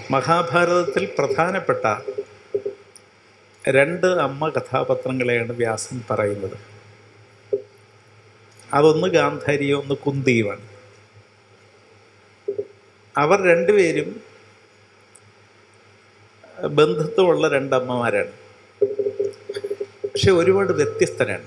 മഹാഭാരതത്തിൽ പ്രധാനപ്പെട്ട രണ്ട് അമ്മ കഥാപാത്രങ്ങളെയാണ് വ്യാസൻ പറയുന്നത് അതൊന്ന് ഗാന്ധാരിയും ഒന്ന് കുന്തിയുമാണ് അവർ രണ്ടുപേരും ബന്ധുത്വമുള്ള രണ്ടമ്മമാരാണ് പക്ഷെ ഒരുപാട് വ്യത്യസ്തരാണ്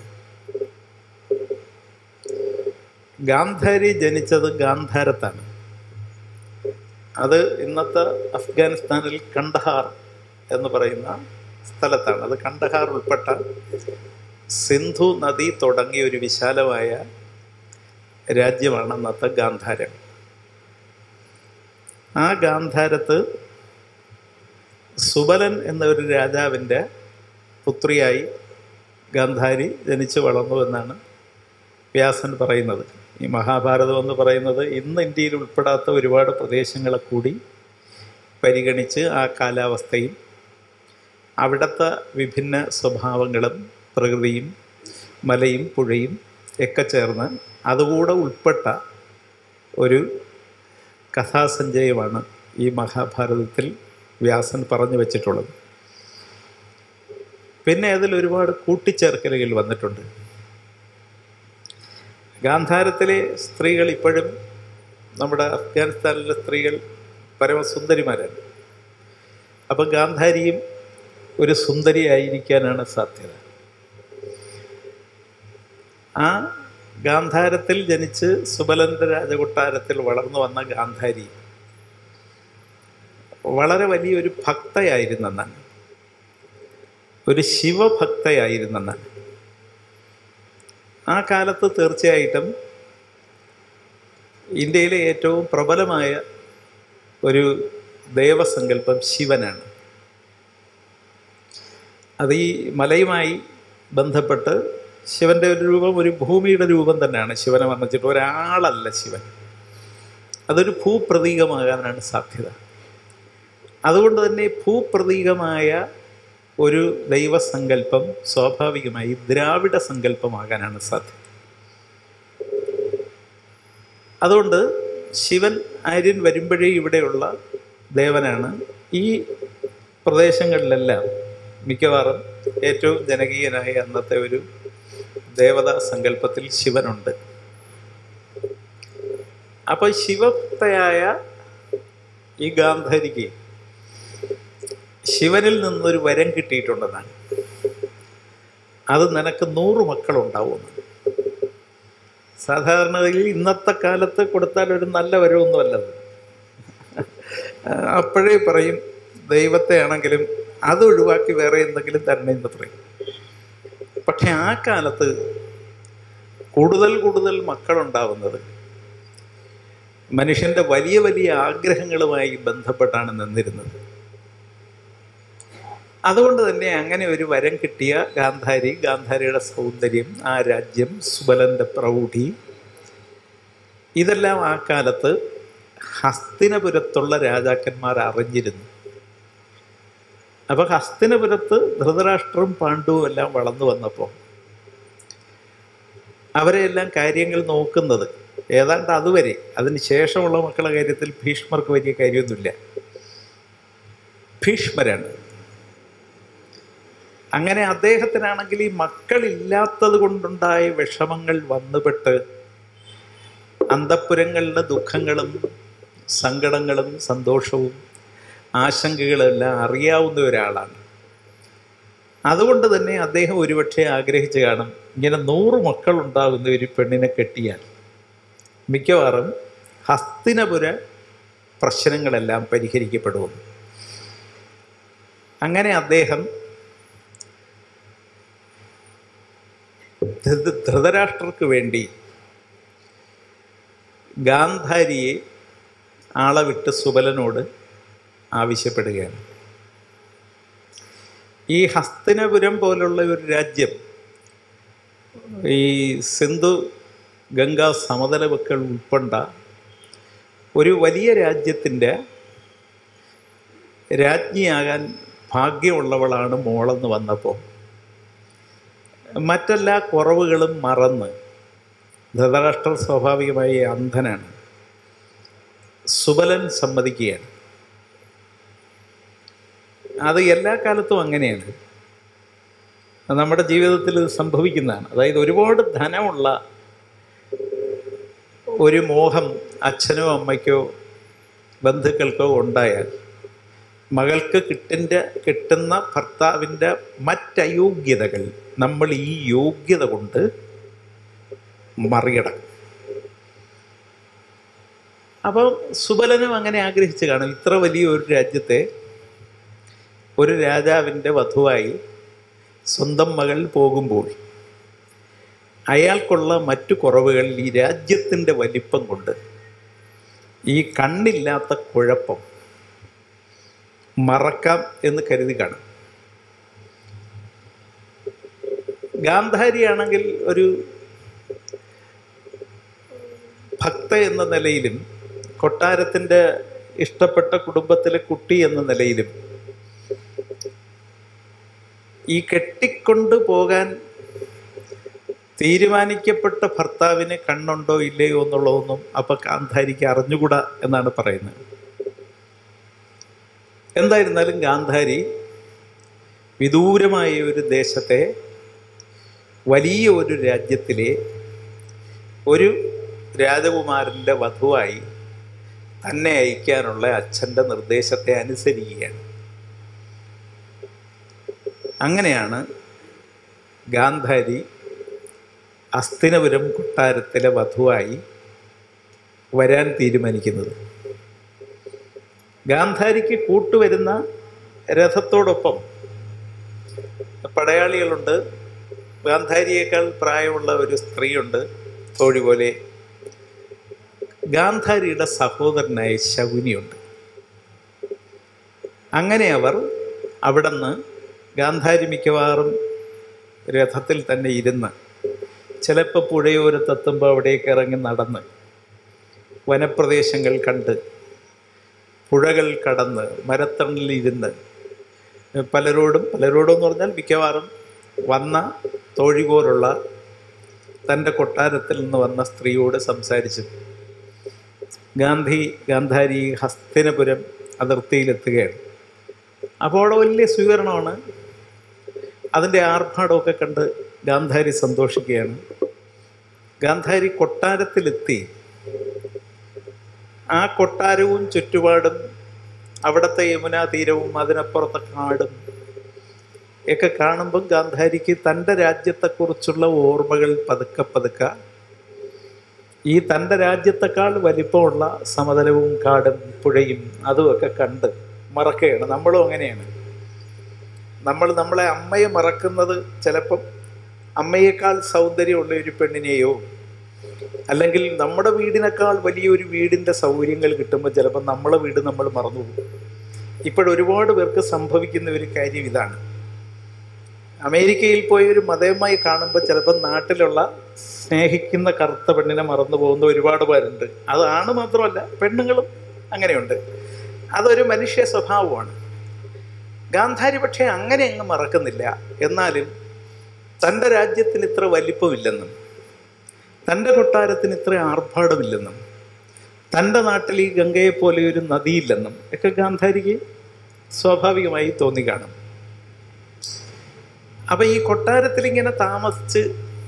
ഗാന്ധാരി ജനിച്ചത് ഗാന്ധാരത്താണ് അത് ഇന്നത്തെ അഫ്ഗാനിസ്ഥാനിൽ കണ്ടഹാർ എന്ന് പറയുന്ന സ്ഥലത്താണ് അത് കണ്ടഹാർ ഉൾപ്പെട്ട സിന്ധു നദി തുടങ്ങിയ ഒരു വിശാലമായ രാജ്യമാണ് അന്നത്തെ ഗാന്ധാരം ആ ഗാന്ധാരത്ത് സുബലൻ എന്ന ഒരു രാജാവിൻ്റെ പുത്രിയായി ഗാന്ധാരി ജനിച്ചു വളർന്നു എന്നാണ് വ്യാസൻ പറയുന്നത് ഈ മഹാഭാരതം എന്ന് പറയുന്നത് ഇന്ന് ഇന്ത്യയിൽ ഉൾപ്പെടാത്ത ഒരുപാട് പ്രദേശങ്ങളെ കൂടി പരിഗണിച്ച് ആ കാലാവസ്ഥയും അവിടുത്തെ വിഭിന്ന സ്വഭാവങ്ങളും പ്രകൃതിയും മലയും പുഴയും ഒക്കെ ചേർന്ന് അതുകൂടെ ഉൾപ്പെട്ട ഒരു കഥാസഞ്ചയമാണ് ഈ മഹാഭാരതത്തിൽ വ്യാസൻ പറഞ്ഞു വച്ചിട്ടുള്ളത് പിന്നെ അതിൽ ഒരുപാട് കൂട്ടിച്ചേർക്കലുകൾ വന്നിട്ടുണ്ട് ഗാന്ധാരത്തിലെ സ്ത്രീകൾ ഇപ്പോഴും നമ്മുടെ അഫ്ഗാനിസ്ഥാനിലെ സ്ത്രീകൾ പരമസുന്ദരിമാരാണ് അപ്പം ഗാന്ധാരിയും ഒരു സുന്ദരിയായിരിക്കാനാണ് സാധ്യത ആ ഗാന്ധാരത്തിൽ ജനിച്ച് സുബലന്റെ രാജകൊട്ടാരത്തിൽ വളർന്നു വന്ന ഗാന്ധാരി വളരെ വലിയൊരു ഭക്തയായിരുന്നെന്നാണ് ഒരു ശിവഭക്തയായിരുന്നെന്നാണ് ആ കാലത്ത് തീർച്ചയായിട്ടും ഇന്ത്യയിലെ ഏറ്റവും പ്രബലമായ ഒരു ദേവസങ്കല്പം ശിവനാണ് അത് ഈ മലയുമായി ബന്ധപ്പെട്ട് ശിവൻ്റെ ഒരു രൂപം ഒരു ഭൂമിയുടെ രൂപം തന്നെയാണ് ശിവനെ വർണ്ണിച്ചിട്ട് ഒരാളല്ല ശിവൻ അതൊരു ഭൂപ്രതീകമാകാനാണ് സാധ്യത അതുകൊണ്ട് തന്നെ ഭൂപ്രതീകമായ ഒരു ദൈവസങ്കല്പം സ്വാഭാവികമായി ദ്രാവിഡ സങ്കല്പമാകാനാണ് സാധ്യത അതുകൊണ്ട് ശിവൻ ആര്യൻ വരുമ്പോഴേ ഇവിടെയുള്ള ദേവനാണ് ഈ പ്രദേശങ്ങളിലെല്ലാം മിക്കവാറും ഏറ്റവും ജനകീയനായ അന്നത്തെ ഒരു ദേവതാ സങ്കല്പത്തിൽ ശിവനുണ്ട് അപ്പോൾ ശിവഭക്തയായ ഈ ഗാന്ധാരിക്ക് ശിവനിൽ നിന്നൊരു വരം കിട്ടിയിട്ടുണ്ടെന്നാണ് അത് നിനക്ക് നൂറ് മക്കളുണ്ടാവുമെന്ന് സാധാരണഗതിയിൽ ഇന്നത്തെ കാലത്ത് കൊടുത്താൽ ഒരു നല്ല വരവൊന്നുമല്ലത് അപ്പോഴേ പറയും ദൈവത്തെ ആണെങ്കിലും അത് ഒഴിവാക്കി വേറെ എന്തെങ്കിലും തരണമെന്ന് പറയും പക്ഷെ ആ കാലത്ത് കൂടുതൽ കൂടുതൽ മക്കളുണ്ടാവുന്നത് മനുഷ്യൻ്റെ വലിയ വലിയ ആഗ്രഹങ്ങളുമായി ബന്ധപ്പെട്ടാണ് നിന്നിരുന്നത് അതുകൊണ്ട് തന്നെ അങ്ങനെ ഒരു വരം കിട്ടിയ ഗാന്ധാരി ഗാന്ധാരിയുടെ സൗന്ദര്യം ആ രാജ്യം സുബലൻ്റെ പ്രൗഢി ഇതെല്ലാം ആ കാലത്ത് ഹസ്തിനപുരത്തുള്ള രാജാക്കന്മാർ അറിഞ്ഞിരുന്നു അപ്പോൾ ഹസ്തിനപുരത്ത് ധൃതരാഷ്ട്രവും പാണ്ഡവും എല്ലാം വളർന്നു വന്നപ്പോൾ അവരെല്ലാം കാര്യങ്ങൾ നോക്കുന്നത് ഏതാണ്ട് അതുവരെ അതിന് ശേഷമുള്ള മക്കളുടെ കാര്യത്തിൽ ഭീഷ്മർക്ക് വലിയ കാര്യമൊന്നുമില്ല ഭീഷ്മരാണ് അങ്ങനെ അദ്ദേഹത്തിനാണെങ്കിൽ ഈ മക്കളില്ലാത്തത് കൊണ്ടുണ്ടായ വിഷമങ്ങൾ വന്നുപെട്ട് അന്തപ്പുരങ്ങളുടെ ദുഃഖങ്ങളും സങ്കടങ്ങളും സന്തോഷവും ആശങ്കകളെല്ലാം അറിയാവുന്ന ഒരാളാണ് അതുകൊണ്ട് തന്നെ അദ്ദേഹം ഒരുപക്ഷെ ആഗ്രഹിച്ച് കാണും ഇങ്ങനെ നൂറ് മക്കളുണ്ടാകുന്ന ഒരു പെണ്ണിനെ കെട്ടിയാൽ മിക്കവാറും ഹസ്തിനപുര പ്രശ്നങ്ങളെല്ലാം പരിഹരിക്കപ്പെടുമെന്ന് അങ്ങനെ അദ്ദേഹം ധൃത- ധൃതരാഷ്ട്രർക്ക് വേണ്ടി ഗാന്ധാരിയെ ആളെ വിട്ട് സുബലനോട് ആവശ്യപ്പെടുകയാണ് ഈ ഹസ്തിനപുരം പോലുള്ള ഒരു രാജ്യം ഈ സിന്ധു ഗംഗാ സമതലവക്കൾ ഉൾക്കൊണ്ട ഒരു വലിയ രാജ്യത്തിൻ്റെ രാജ്ഞിയാകാൻ ഭാഗ്യമുള്ളവളാണ് മോളെന്ന് വന്നപ്പോൾ മറ്റെല്ലാ കുറവുകളും മറന്ന് ധൃതരാഷ്ട്ര സ്വാഭാവികമായി അന്ധനാണ് സുബലൻ സമ്മതിക്കുകയാണ് അത് എല്ലാ കാലത്തും അങ്ങനെയാണ് അത് നമ്മുടെ ജീവിതത്തിൽ ഇത് സംഭവിക്കുന്നതാണ് അതായത് ഒരുപാട് ധനമുള്ള ഒരു മോഹം അച്ഛനോ അമ്മയ്ക്കോ ബന്ധുക്കൾക്കോ ഉണ്ടായാൽ മകൾക്ക് കിട്ടിൻ്റെ കിട്ടുന്ന ഭർത്താവിൻ്റെ മറ്റയോഗ്യതകൾ നമ്മൾ ഈ യോഗ്യത കൊണ്ട് മറികടക്കും അപ്പോൾ സുബലനും അങ്ങനെ ആഗ്രഹിച്ച് കാണും ഇത്ര വലിയ ഒരു രാജ്യത്തെ ഒരു രാജാവിൻ്റെ വധുവായി സ്വന്തം മകൾ പോകുമ്പോൾ അയാൾക്കുള്ള മറ്റു കുറവുകൾ ഈ രാജ്യത്തിൻ്റെ വലിപ്പം കൊണ്ട് ഈ കണ്ണില്ലാത്ത കുഴപ്പം മറക്കാം എന്ന് കരുതി കാണും ഗാന്ധാരിയാണെങ്കിൽ ഒരു ഭക്ത എന്ന നിലയിലും കൊട്ടാരത്തിൻ്റെ ഇഷ്ടപ്പെട്ട കുടുംബത്തിലെ കുട്ടി എന്ന നിലയിലും ഈ കെട്ടിക്കൊണ്ടു പോകാൻ തീരുമാനിക്കപ്പെട്ട ഭർത്താവിന് കണ്ണുണ്ടോ ഇല്ലയോ എന്നുള്ളതൊന്നും അപ്പം ഗാന്ധാരിക്ക് അറിഞ്ഞുകൂടാ എന്നാണ് പറയുന്നത് എന്തായിരുന്നാലും ഗാന്ധാരി വിദൂരമായ ഒരു ദേശത്തെ വലിയ ഒരു രാജ്യത്തിലെ ഒരു രാജകുമാരൻ്റെ വധുവായി തന്നെ അയക്കാനുള്ള അച്ഛൻ്റെ നിർദ്ദേശത്തെ അനുസരിക്കുകയാണ് അങ്ങനെയാണ് ഗാന്ധാരി അസ്ഥിനപുരം കൊട്ടാരത്തിലെ വധുവായി വരാൻ തീരുമാനിക്കുന്നത് ഗാന്ധാരിക്ക് കൂട്ടുവരുന്ന രഥത്തോടൊപ്പം പടയാളികളുണ്ട് ഗാന്ധാരിയേക്കാൾ പ്രായമുള്ള ഒരു സ്ത്രീയുണ്ട് തോഴി പോലെ ഗാന്ധാരിയുടെ സഹോദരനായ ശകുനിയുണ്ട് അങ്ങനെ അവർ അവിടെ നിന്ന് ഗാന്ധാരി മിക്കവാറും രഥത്തിൽ തന്നെ ഇരുന്ന് ചിലപ്പോൾ പുഴയോരത്തെത്തുമ്പോൾ അവിടേക്ക് ഇറങ്ങി നടന്ന് വനപ്രദേശങ്ങൾ കണ്ട് പുഴകൾ കടന്ന് മരത്തണലിരുന്ന് പലരോടും പലരോടും എന്ന് പറഞ്ഞാൽ മിക്കവാറും വന്ന തോഴി പോലുള്ള തൻ്റെ കൊട്ടാരത്തിൽ നിന്ന് വന്ന സ്ത്രീയോട് സംസാരിച്ചു ഗാന്ധി ഗാന്ധാരി ഹസ്തിനപുരം അതിർത്തിയിലെത്തുകയാണ് അപ്പോൾ അവിടെ വലിയ സ്വീകരണമാണ് അതിൻ്റെ ആർഭാടമൊക്കെ കണ്ട് ഗാന്ധാരി സന്തോഷിക്കുകയാണ് ഗാന്ധാരി കൊട്ടാരത്തിലെത്തി ആ കൊട്ടാരവും ചുറ്റുപാടും അവിടുത്തെ യമുനാ തീരവും അതിനപ്പുറത്തെ കാടും ഒക്കെ കാണുമ്പം ഗാന്ധാരിക്ക് തൻ്റെ രാജ്യത്തെക്കുറിച്ചുള്ള ഓർമ്മകൾ പതുക്കെ പതുക്കെ ഈ തൻ്റെ രാജ്യത്തെക്കാൾ വലിപ്പമുള്ള സമതലവും കാടും പുഴയും അതുമൊക്കെ കണ്ട് മറക്കുകയാണ് നമ്മളും അങ്ങനെയാണ് നമ്മൾ നമ്മളെ അമ്മയെ മറക്കുന്നത് ചിലപ്പം അമ്മയേക്കാൾ സൗന്ദര്യമുള്ള ഒരു പെണ്ണിനെയോ അല്ലെങ്കിൽ നമ്മുടെ വീടിനേക്കാൾ വലിയൊരു വീടിൻ്റെ സൗകര്യങ്ങൾ കിട്ടുമ്പോൾ ചിലപ്പോൾ നമ്മളെ വീട് നമ്മൾ മറന്നുപോകും ഇപ്പോഴൊരുപാട് പേർക്ക് സംഭവിക്കുന്ന ഒരു കാര്യം ഇതാണ് അമേരിക്കയിൽ പോയി ഒരു മതമായി കാണുമ്പോൾ ചിലപ്പോൾ നാട്ടിലുള്ള സ്നേഹിക്കുന്ന കറുത്ത പെണ്ണിനെ മറന്നു പോകുന്ന ഒരുപാട് പേരുണ്ട് അതാണ് മാത്രമല്ല പെണ്ണുങ്ങളും അങ്ങനെയുണ്ട് അതൊരു മനുഷ്യ സ്വഭാവമാണ് ഗാന്ധാരി പക്ഷേ അങ്ങനെ അങ്ങ് മറക്കുന്നില്ല എന്നാലും തൻ്റെ രാജ്യത്തിന് ഇത്ര വലിപ്പമില്ലെന്നും തൻ്റെ കൊട്ടാരത്തിന് ഇത്ര ആർഭാടമില്ലെന്നും തൻ്റെ നാട്ടിൽ ഈ ഗംഗയെ പോലെ ഒരു നദിയില്ലെന്നും ഒക്കെ ഗാന്ധാരിക്ക് സ്വാഭാവികമായി തോന്നിക്കാണും അപ്പം ഈ കൊട്ടാരത്തിൽ ഇങ്ങനെ താമസിച്ച്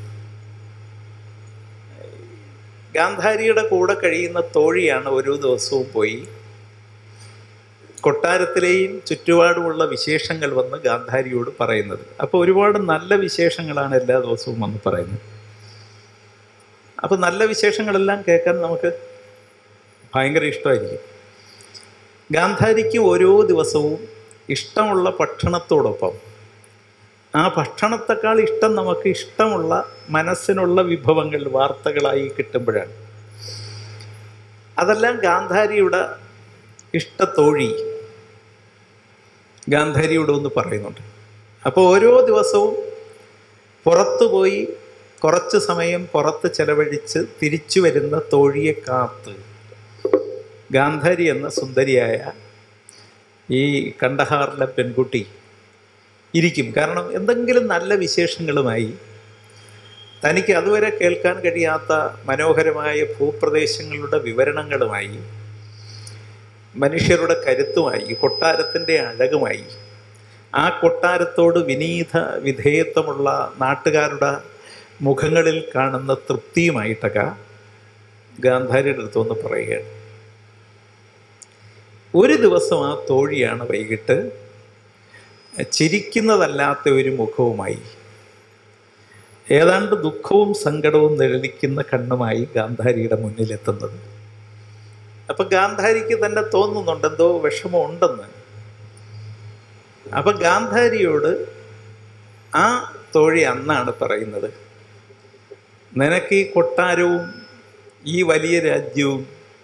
ഗാന്ധാരിയുടെ കൂടെ കഴിയുന്ന തോഴിയാണ് ഓരോ ദിവസവും പോയി കൊട്ടാരത്തിലെയും ചുറ്റുപാടുമുള്ള വിശേഷങ്ങൾ വന്ന് ഗാന്ധാരിയോട് പറയുന്നത് അപ്പോൾ ഒരുപാട് നല്ല വിശേഷങ്ങളാണ് എല്ലാ ദിവസവും വന്ന് പറയുന്നത് അപ്പോൾ നല്ല വിശേഷങ്ങളെല്ലാം കേൾക്കാൻ നമുക്ക് ഭയങ്കര ഇഷ്ടമായിരിക്കും ഗാന്ധാരിക്ക് ഓരോ ദിവസവും ഇഷ്ടമുള്ള ഭക്ഷണത്തോടൊപ്പം ആ ഭക്ഷണത്തെക്കാൾ ഇഷ്ടം നമുക്ക് ഇഷ്ടമുള്ള മനസ്സിനുള്ള വിഭവങ്ങൾ വാർത്തകളായി കിട്ടുമ്പോഴാണ് അതെല്ലാം ഗാന്ധാരിയുടെ ഇഷ്ടത്തോഴി ഗാന്ധാരിയോട് ഒന്ന് പറയുന്നുണ്ട് അപ്പോൾ ഓരോ ദിവസവും പുറത്തു പോയി കുറച്ച് സമയം പുറത്ത് ചെലവഴിച്ച് തിരിച്ചു വരുന്ന തോഴിയെ കാത്ത് ഗാന്ധാരി എന്ന സുന്ദരിയായ ഈ കണ്ടഹാറിലെ പെൺകുട്ടി ഇരിക്കും കാരണം എന്തെങ്കിലും നല്ല വിശേഷങ്ങളുമായി തനിക്ക് അതുവരെ കേൾക്കാൻ കഴിയാത്ത മനോഹരമായ ഭൂപ്രദേശങ്ങളുടെ വിവരണങ്ങളുമായി മനുഷ്യരുടെ കരുത്തുമായി കൊട്ടാരത്തിൻ്റെ അഴകുമായി ആ കൊട്ടാരത്തോട് വിനീത വിധേയത്വമുള്ള നാട്ടുകാരുടെ മുഖങ്ങളിൽ കാണുന്ന തൃപ്തിയുമായിട്ടൊക്കെ ഗാന്ധാരിയുടെ അടുത്തൊന്ന് പറയുകയാണ് ഒരു ദിവസം ആ തോഴിയാണ് വൈകിട്ട് ചിരിക്കുന്നതല്ലാത്ത ഒരു മുഖവുമായി ഏതാണ്ട് ദുഃഖവും സങ്കടവും നിഴലിക്കുന്ന കണ്ണുമായി ഗാന്ധാരിയുടെ മുന്നിലെത്തുന്നത് അപ്പൊ ഗാന്ധാരിക്ക് തന്നെ തോന്നുന്നുണ്ട് എന്തോ വിഷമം ഉണ്ടെന്ന് അപ്പൊ ഗാന്ധാരിയോട് ആ തോഴി അന്നാണ് പറയുന്നത് നിനക്ക് ഈ കൊട്ടാരവും ഈ വലിയ രാജ്യവും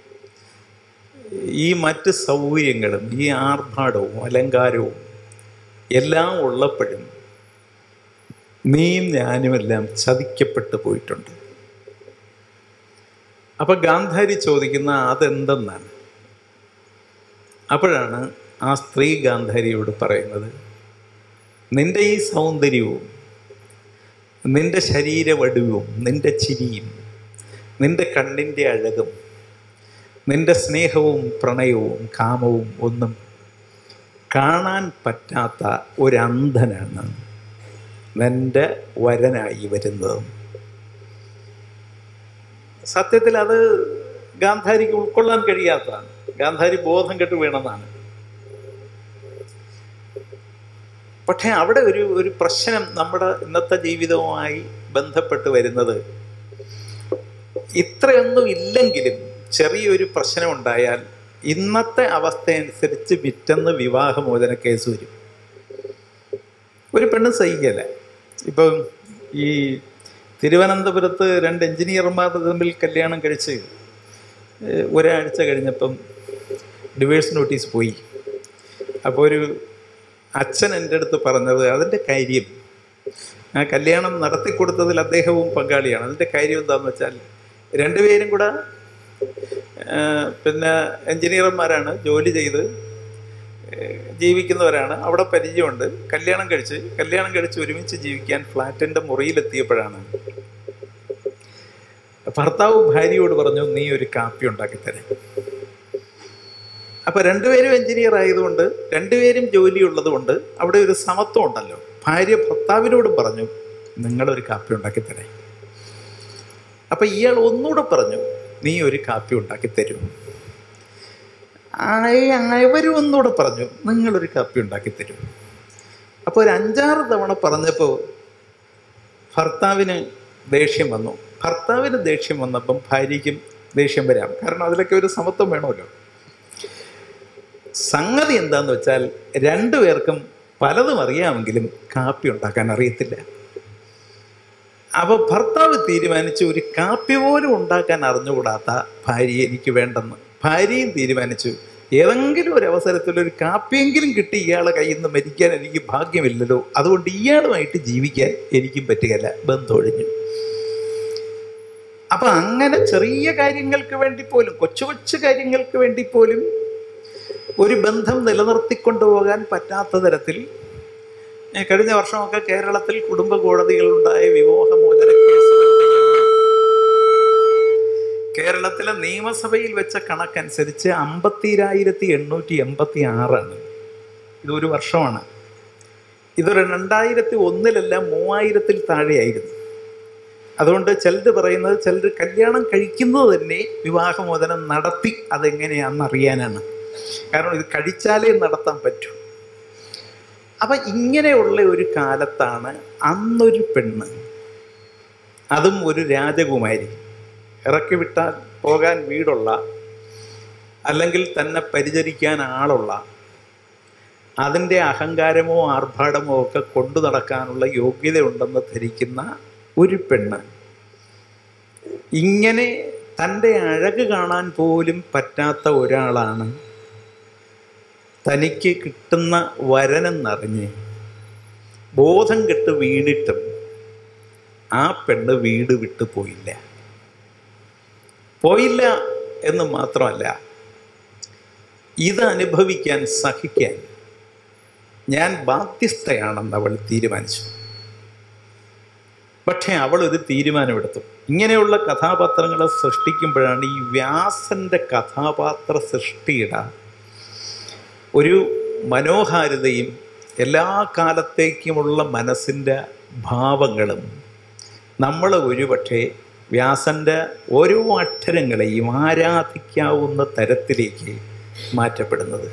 ഈ മറ്റ് സൗകര്യങ്ങളും ഈ ആർഭാടവും അലങ്കാരവും എല്ലാം ഉള്ളപ്പോഴും നീയും ഞാനുമെല്ലാം ചതിക്കപ്പെട്ടു പോയിട്ടുണ്ട് അപ്പൊ ഗാന്ധാരി ചോദിക്കുന്ന അതെന്തെന്നാണ് അപ്പോഴാണ് ആ സ്ത്രീ ഗാന്ധാരിയോട് പറയുന്നത് നിന്റെ ഈ സൗന്ദര്യവും നിന്റെ ശരീരവടുവും നിന്റെ ചിരിയും നിന്റെ കണ്ണിൻ്റെ അഴകും നിന്റെ സ്നേഹവും പ്രണയവും കാമവും ഒന്നും കാണാൻ പറ്റാത്ത ഒരന്ധനാണ് നിന്റെ വരനായി വരുന്നത് സത്യത്തിൽ അത് ഗാന്ധാരിക്ക് ഉൾക്കൊള്ളാൻ കഴിയാത്തതാണ് ഗാന്ധാരി ബോധം കെട്ട് വീണെന്നാണ് പക്ഷേ അവിടെ ഒരു ഒരു പ്രശ്നം നമ്മുടെ ഇന്നത്തെ ജീവിതവുമായി ബന്ധപ്പെട്ട് വരുന്നത് ഇത്രയൊന്നും ഇല്ലെങ്കിലും ചെറിയൊരു പ്രശ്നം ഉണ്ടായാൽ ഇന്നത്തെ അവസ്ഥ അനുസരിച്ച് വിറ്റെന്ന് വിവാഹമോചന കേസ് വരും ഒരു പെണ്ണ് സഹിക്കല ഇപ്പം ഈ തിരുവനന്തപുരത്ത് രണ്ട് എഞ്ചിനീയർമാർ തമ്മിൽ കല്യാണം കഴിച്ച് ഏഹ്, ഒരാഴ്ച കഴിഞ്ഞപ്പം ഡിവേഴ്സ് നോട്ടീസ് പോയി അപ്പോൾ ഒരു അച്ഛൻ എൻ്റെ അടുത്ത് പറഞ്ഞത് അതിൻ്റെ കാര്യം ആ കല്യാണം നടത്തിക്കൊടുത്തതിൽ അദ്ദേഹവും പങ്കാളിയാണ് അതിൻ്റെ കാര്യം എന്താണെന്ന് വെച്ചാൽ രണ്ടുപേരും കൂടെ ആ, പിന്നെ എൻജിനീയർമാരാണ് ജോലി ചെയ്ത് ഏഹ്, ജീവിക്കുന്നവരാണ് അവിടെ പരിചയമുണ്ട് കല്യാണം കഴിച്ച് കല്യാണം കഴിച്ച് ഒരുമിച്ച് ജീവിക്കാൻ ഫ്ലാറ്റിൻ്റെ മുറിയിലെത്തിയപ്പോഴാണ് ഭർത്താവ് ഭാര്യയോട് പറഞ്ഞു നീ ഒരു കാപ്പി ഉണ്ടാക്കി തരാം അപ്പൊ രണ്ടുപേരും എഞ്ചിനീയർ ആയതുകൊണ്ട് രണ്ടുപേരും ജോലി ഉള്ളതുകൊണ്ട് അവിടെ ഒരു സമത്വം ഉണ്ടല്ലോ ഭാര്യ ഭർത്താവിനോടും പറഞ്ഞു നിങ്ങളൊരു കാപ്പി ഉണ്ടാക്കി തരേ അപ്പൊ ഇയാൾ ഒന്നുകൂടെ പറഞ്ഞു നീ ഒരു കാപ്പി ഉണ്ടാക്കി തരൂ അവരും ഒന്നുകൂടെ പറഞ്ഞു നിങ്ങളൊരു കാപ്പി ഉണ്ടാക്കി തരൂ അപ്പോൾ ഒരു അഞ്ചാറ് തവണ പറഞ്ഞപ്പോൾ ഭർത്താവിന് ദേഷ്യം വന്നു ഭർത്താവിന് ദേഷ്യം വന്നപ്പം ഭാര്യയ്ക്കും ദേഷ്യം വരാം കാരണം അതിലൊക്കെ ഒരു സമത്വം വേണമല്ലോ സംഗതി എന്താന്ന് വെച്ചാൽ രണ്ടുപേർക്കും പലതും അറിയാമെങ്കിലും കാപ്പി ഉണ്ടാക്കാൻ അറിയത്തില്ല അപ്പോൾ ഭർത്താവ് തീരുമാനിച്ചു ഒരു കാപ്പി പോലും ഉണ്ടാക്കാൻ അറിഞ്ഞുകൂടാത്ത ഭാര്യയെ എനിക്ക് വേണ്ടെന്ന് ഭാര്യയും തീരുമാനിച്ചു ഏതെങ്കിലും ഒരു അവസരത്തിൽ ഒരു കാപ്പിയെങ്കിലും കിട്ടി ഇയാളെ കയ്യിൽ നിന്ന് മരിക്കാൻ എനിക്ക് ഭാഗ്യമില്ലല്ലോ അതുകൊണ്ട് ഇയാളുമായിട്ട് ജീവിക്കാൻ എനിക്കും പറ്റുകയില്ല ബന്ധമൊഴിഞ്ഞു അപ്പൊ അങ്ങനെ ചെറിയ കാര്യങ്ങൾക്ക് വേണ്ടി പോലും കൊച്ചു കൊച്ചു കാര്യങ്ങൾക്ക് വേണ്ടി പോലും ഒരു ബന്ധം നിലനിർത്തിക്കൊണ്ടുപോകാൻ പറ്റാത്ത തരത്തിൽ ഏ, കഴിഞ്ഞ വർഷമൊക്കെ കേരളത്തിൽ കുടുംബ കോടതികളുണ്ടായ വിവാഹമോചന കേസുകളുടെ എണ്ണം കേരളത്തിലെ നിയമസഭയിൽ വെച്ച കണക്കനുസരിച്ച് അമ്പത്തിരായിരത്തി എണ്ണൂറ്റി എൺപത്തി ആറാണ് ഇത് ഒരു വർഷമാണ് ഇതൊരു രണ്ടായിരത്തി ഒന്നിലെല്ലാം മൂവായിരത്തിൽ താഴെയായിരുന്നു അതുകൊണ്ട് ചിലർ പറയുന്നത് ചിലർ കല്യാണം കഴിക്കുന്നത് തന്നെ വിവാഹമോചനം നടത്തി അതെങ്ങനെയാണെന്ന് അറിയാനാണ് കാരണം ഇത് കഴിച്ചാലേ നടത്താൻ പറ്റൂ അപ്പം ഇങ്ങനെയുള്ള ഒരു കാലത്താണ് അന്നൊരു പെണ്ണ് അതും ഒരു രാജകുമാരി ഇറക്കി വിട്ടാൽ പോകാൻ വീടുള്ള അല്ലെങ്കിൽ തന്നെ പരിചരിക്കാൻ ആളുള്ള അതിൻ്റെ അഹങ്കാരമോ ആർഭാടമോ ഒക്കെ കൊണ്ടു നടക്കാനുള്ള യോഗ്യതയുണ്ടെന്ന് ധരിക്കുന്ന ഒരു പെണ്ണ് ഇങ്ങനെ തൻ്റെ അഴക് കാണാൻ പോലും പറ്റാത്ത ഒരാളാണ് തനിക്ക് കിട്ടുന്ന വരനെന്നറിഞ്ഞ് ബോധം കെട്ട് വീണിട്ടും ആ പെണ്ണ് വീട് വിട്ടു പോയില്ല പോയില്ല എന്ന് മാത്രമല്ല ഇത് അനുഭവിക്കാൻ സഹിക്കാൻ ഞാൻ ബാധ്യസ്ഥയാണെന്ന് അവൾ തീരുമാനിച്ചു പക്ഷേ അവൾ ഒരു തീരുമാനമെടുത്തു ഇങ്ങനെയുള്ള കഥാപാത്രങ്ങളെ സൃഷ്ടിക്കുമ്പോഴാണ് ഈ വ്യാസന്റെ കഥാപാത്ര സൃഷ്ടിയുടെ ഒരു മനോഹാരിതയും എല്ലാ കാലത്തേക്കുമുള്ള മനസ്സിൻ്റെ ഭാവങ്ങളും നമ്മൾ ഒരുപക്ഷെ വ്യാസൻ്റെ ഓരോ അക്ഷരങ്ങളെയും ആരാധിക്കാവുന്ന തരത്തിലേക്ക് മാറ്റപ്പെടുന്നത്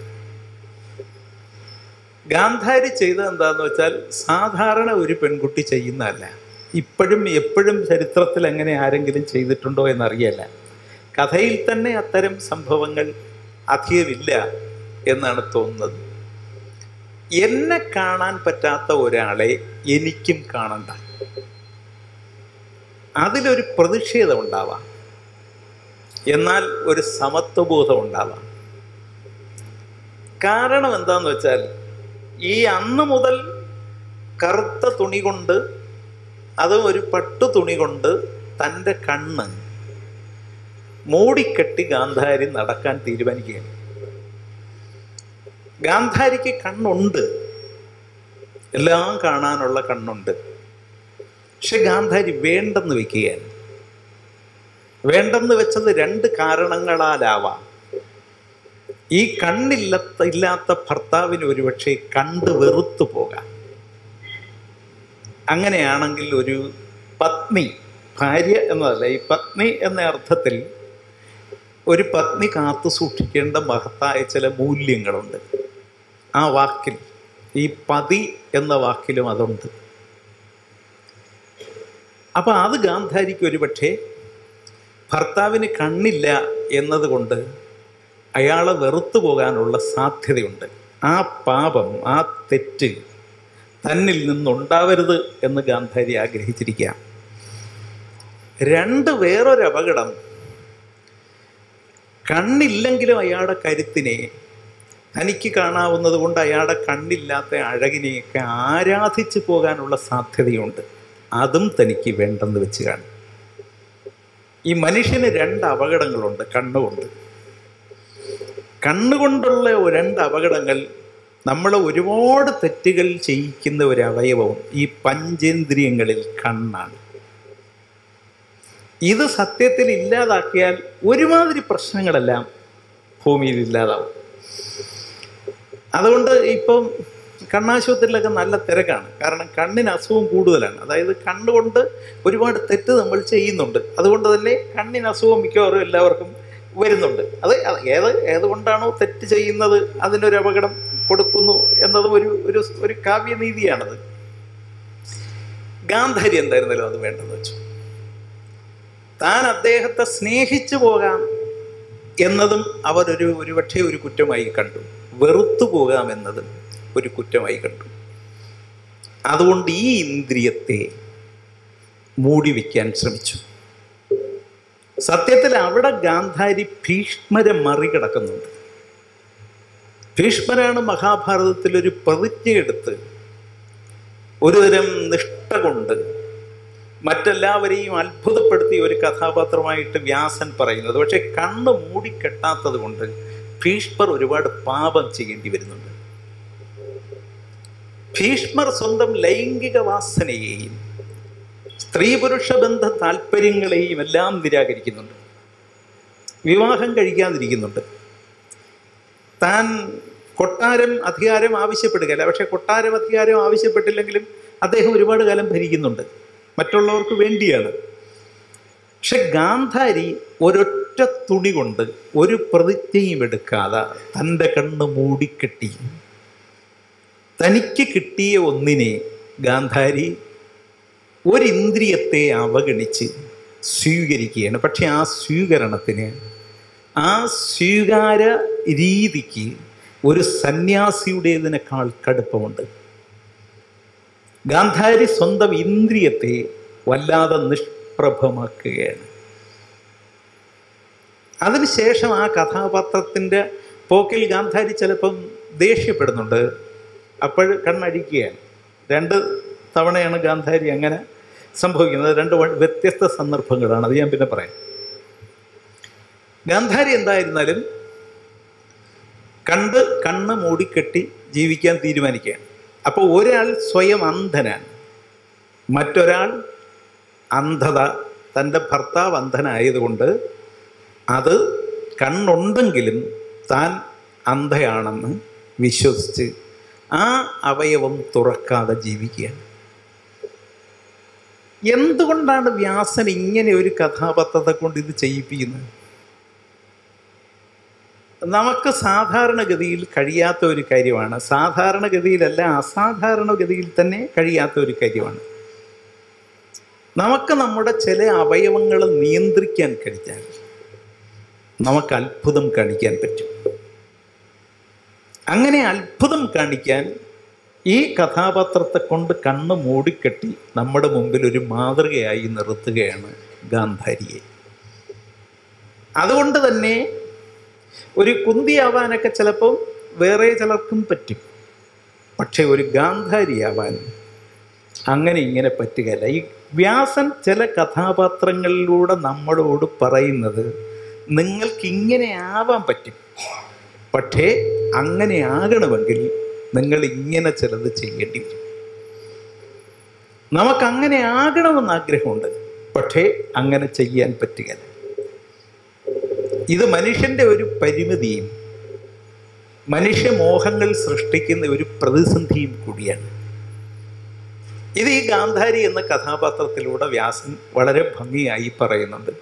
ഗാന്ധാരി ചെയ്തത് എന്താന്ന് വെച്ചാൽ സാധാരണ ഒരു പെൺകുട്ടി ചെയ്യുന്നതല്ല ഇപ്പോഴും എപ്പോഴും ചരിത്രത്തിൽ അങ്ങനെ ആരെങ്കിലും ചെയ്തിട്ടുണ്ടോ എന്നറിയല്ല കഥയിൽ തന്നെ അത്തരം സംഭവങ്ങൾ അധികമില്ല എന്നാണ് തോന്നുന്നത് എന്നെ കാണാൻ പറ്റാത്ത ഒരാളെ എനിക്കും കാണണ്ട അതിലൊരു പ്രതിഷേധം ഉണ്ടാവാം എന്നാൽ ഒരു സമത്വബോധം ഉണ്ടാവാം കാരണം എന്താന്ന് വെച്ചാൽ ഈ അന്ന് മുതൽ കറുത്ത തുണി കൊണ്ട് അത് ഒരു പട്ടു തുണി കൊണ്ട് തൻ്റെ കണ്ണ് മൂടിക്കെട്ടി ഗാന്ധാരി നടക്കാൻ തീരുമാനിക്കുകയാണ് ഗാന്ധാരിക്ക് കണ്ണുണ്ട് എല്ലാം കാണാനുള്ള കണ്ണുണ്ട് പക്ഷെ ഗാന്ധാരി വേണ്ടെന്ന് വെക്കുകയാണ് വേണ്ടെന്ന് വെച്ചത് രണ്ട് കാരണങ്ങളാലാവാം ഈ കണ്ണില്ലാത്ത ഇല്ലാത്ത ഭർത്താവിന് ഒരുപക്ഷെ കണ്ട് വെറുത്തു പോകാം അങ്ങനെയാണെങ്കിൽ ഒരു പത്നി ഭാര്യ എന്നതല്ല ഈ പത്നി എന്ന അർത്ഥത്തിൽ ഒരു പത്നി കാത്തു സൂക്ഷിക്കേണ്ട മഹത്തായ ചില മൂല്യങ്ങളുണ്ട് ആ വാക്കിൽ ഈ പതി എന്ന വാക്കിലും അതുണ്ട് അപ്പം അത് ഗാന്ധാരിക്ക് ഒരുപക്ഷെ ഭർത്താവിന് കണ്ണില്ല എന്നതുകൊണ്ട് അയാളെ വെറുത്തു പോകാനുള്ള സാധ്യതയുണ്ട് ആ പാപം ആ തെറ്റ് തന്നിൽ നിന്നുണ്ടാവരുത് എന്ന് ഗാന്ധാരി ആഗ്രഹിച്ചിരിക്കുക രണ്ട് വേറൊരു അപകടം കണ്ണില്ലെങ്കിലും അയാളുടെ കരുത്തിനെ തനിക്ക് കാണാവുന്നത് കൊണ്ട് അയാളുടെ കണ്ണില്ലാത്ത അഴകിനെയൊക്കെ ആരാധിച്ചു പോകാനുള്ള സാധ്യതയുണ്ട് അതും തനിക്ക് വേണ്ടെന്ന് വെച്ച് കാണും ഈ മനുഷ്യന് രണ്ട് അപകടങ്ങളുണ്ട് കണ്ണുകൊണ്ട് കണ്ണുകൊണ്ടുള്ള രണ്ട് അപകടങ്ങൾ നമ്മളെ ഒരുപാട് തെറ്റുകൾ ചെയ്യിക്കുന്ന ഒരു അവയവവും ഈ പഞ്ചേന്ദ്രിയങ്ങളിൽ കണ്ണാണ് ഇത് സത്യത്തിൽ ഇല്ലാതാക്കിയാൽ ഒരുമാതിരി പ്രശ്നങ്ങളെല്ലാം ഭൂമിയിൽ ഇല്ലാതാവും അതുകൊണ്ട് ഇപ്പം കണ്ണാശുപത്രിയിലൊക്കെ നല്ല തിരക്കാണ് കാരണം കണ്ണിന് അസുഖം കൂടുതലാണ് അതായത് കണ്ണുകൊണ്ട് ഒരുപാട് തെറ്റ് നമ്മൾ ചെയ്യുന്നുണ്ട് അതുകൊണ്ട് തന്നെ കണ്ണിന് അസുഖം മിക്കവാറും എല്ലാവർക്കും വരുന്നുണ്ട് അത് അത് ഏത് ഏതുകൊണ്ടാണോ തെറ്റ് ചെയ്യുന്നത് അതിനൊരു അപകടം കൊടുക്കുന്നു എന്നതും ഒരു ഒരു ഒരു കാവ്യനീതിയാണത് ഗാന്ധാരി എന്തായിരുന്നാലും അത് വേണ്ടെന്ന് വെച്ചു താൻ അദ്ദേഹത്തെ സ്നേഹിച്ചു പോകാം എന്നതും അവരൊരു ഒരുപക്ഷെ ഒരു കുറ്റമായി കണ്ടു വെറുത്തു പോകാം എന്നതും ഒരു കുറ്റമായി കണ്ടു അതുകൊണ്ട് ഈ ഇന്ദ്രിയത്തെ മൂടി വയ്ക്കാൻ ശ്രമിച്ചു സത്യത്തിൽ അവിടെ ഗാന്ധാരി ഭീഷ്മരെ മറികടക്കുന്നുണ്ട് ഭീഷ്മരാണ് മഹാഭാരതത്തിൽ ഒരു പ്രതിജ്ഞയെടുത്ത് ഒരുതരം നിഷ്ഠ കൊണ്ട് മറ്റെല്ലാവരെയും അത്ഭുതപ്പെടുത്തിയ ഒരു കഥാപാത്രമായിട്ട് വ്യാസൻ പറയുന്നത് പക്ഷെ കണ്ണ് മൂടിക്കെട്ടാത്തത് കൊണ്ട് ഭീഷ്മർ ഒരുപാട് പാപം ചെയ്യേണ്ടി വരുന്നുണ്ട് ഭീഷ്മർ സ്വന്തം ലൈംഗിക വാസനയെയും സ്ത്രീ പുരുഷ ബന്ധ താല്പര്യങ്ങളെയും എല്ലാം നിരാകരിക്കുന്നുണ്ട് വിവാഹം കഴിക്കാതിരിക്കുന്നുണ്ട് താൻ കൊട്ടാരം അധികാരം ആവശ്യപ്പെടുകയല്ല പക്ഷെ കൊട്ടാരം അധികാരം ആവശ്യപ്പെട്ടില്ലെങ്കിലും അദ്ദേഹം ഒരുപാട് കാലം ഭരിക്കുന്നുണ്ട് മറ്റുള്ളവർക്ക് വേണ്ടിയാണ് പക്ഷെ ഗാന്ധാരി ഒരൊറ്റ തുണി കൊണ്ട് ഒരു പ്രതിജ്ഞയും എടുക്കാതെ തൻ്റെ കണ്ണ് മൂടിക്കെട്ടി തനിക്ക് കിട്ടിയ ഒന്നിനെ ഗാന്ധാരി ഒരിന്ദ്രിയത്തെ അവഗണിച്ച് സ്വീകരിക്കുകയാണ് പക്ഷെ ആ സ്വീകരണത്തിന് ആ സ്വീകാര രീതിക്ക് ഒരു സന്യാസിയുടേതിനേക്കാൾ കടുപ്പമുണ്ട് ഗാന്ധാരി സ്വന്തം ഇന്ദ്രിയത്തെ വല്ലാതെ നിഷ്പ്രഭമാക്കുകയാണ് അതിനുശേഷം ആ കഥാപാത്രത്തിൻ്റെ പോക്കിൽ ഗാന്ധാരി ചിലപ്പം ദേഷ്യപ്പെടുന്നുണ്ട് അപ്പോൾ കണ്ണടിക്കുകയാണ് രണ്ട് തവണയാണ് ഗാന്ധാരി അങ്ങനെ സംഭവിക്കുന്നത് രണ്ട് വ- വ്യത്യസ്ത സന്ദർഭങ്ങളാണ് അത് ഞാൻ പിന്നെ പറയാം ഗാന്ധാരി എന്തായിരുന്നാലും കണ്ട് കണ്ണ് മൂടിക്കെട്ടി ജീവിക്കാൻ തീരുമാനിക്കുകയാണ് അപ്പോൾ ഒരാൾ സ്വയം അന്ധനാണ് മറ്റൊരാൾ അന്ധത തൻ്റെ ഭർത്താവ് അന്ധനായതുകൊണ്ട് അത് കണ്ണുണ്ടെങ്കിലും താൻ അന്ധയാണെന്ന് വിശ്വസിച്ച് ആ അവയവം തുറക്കാതെ ജീവിക്കുകയാണ് എന്തുകൊണ്ടാണ് വ്യാസൻ ഇങ്ങനെ ഒരു കഥാപാത്രത്തെ കൊണ്ട് ഇത് ചെയ്യിപ്പിക്കുന്നത് നമുക്ക് സാധാരണഗതിയിൽ കഴിയാത്ത ഒരു കാര്യമാണ് സാധാരണഗതിയിലല്ല അസാധാരണഗതിയിൽ തന്നെ കഴിയാത്ത ഒരു കാര്യമാണ് നമുക്ക് നമ്മുടെ ചില അവയവങ്ങൾ നിയന്ത്രിക്കാൻ കഴിഞ്ഞാൽ നമുക്ക് അത്ഭുതം കാണിക്കാൻ പറ്റും അങ്ങനെ അത്ഭുതം കാണിക്കാൻ ഈ കഥാപാത്രത്തെ കൊണ്ട് കണ്ണ് മൂടിക്കെട്ടി നമ്മുടെ മുമ്പിൽ ഒരു മാതൃകയായി നിർത്തുകയാണ് ഗാന്ധാരിയെ അതുകൊണ്ട് തന്നെ ഒരു കുന്തിയാവാനൊക്കെ ചിലപ്പോൾ വേറെ ചിലർക്കും പറ്റും പക്ഷെ ഒരു ഗാന്ധാരിയാവാൻ അങ്ങനെ ഇങ്ങനെ പറ്റുകയില്ല ഈ വ്യാസൻ ചില കഥാപാത്രങ്ങളിലൂടെ നമ്മളോട് പറയുന്നത് നിങ്ങൾക്ക് ഇങ്ങനെ ആവാൻ പറ്റും പക്ഷേ അങ്ങനെ ആകണമെങ്കിൽ നിങ്ങൾ ഇങ്ങനെ ചിലത് ചെയ്യേണ്ടി വരും നമുക്ക് അങ്ങനെ ആകണമെന്ന് ആഗ്രഹമുണ്ട് പക്ഷേ അങ്ങനെ ചെയ്യാൻ പറ്റുകയില്ല ഇത് മനുഷ്യൻ്റെ ഒരു പരിമിതിയും മനുഷ്യമോഹങ്ങൾ സൃഷ്ടിക്കുന്ന ഒരു പ്രതിസന്ധിയും കൂടിയാണ് ഇത് ഈ ഗാന്ധാരി എന്ന കഥാപാത്രത്തിലൂടെ വ്യാസൻ വളരെ ഭംഗിയായി പറയുന്നുണ്ട്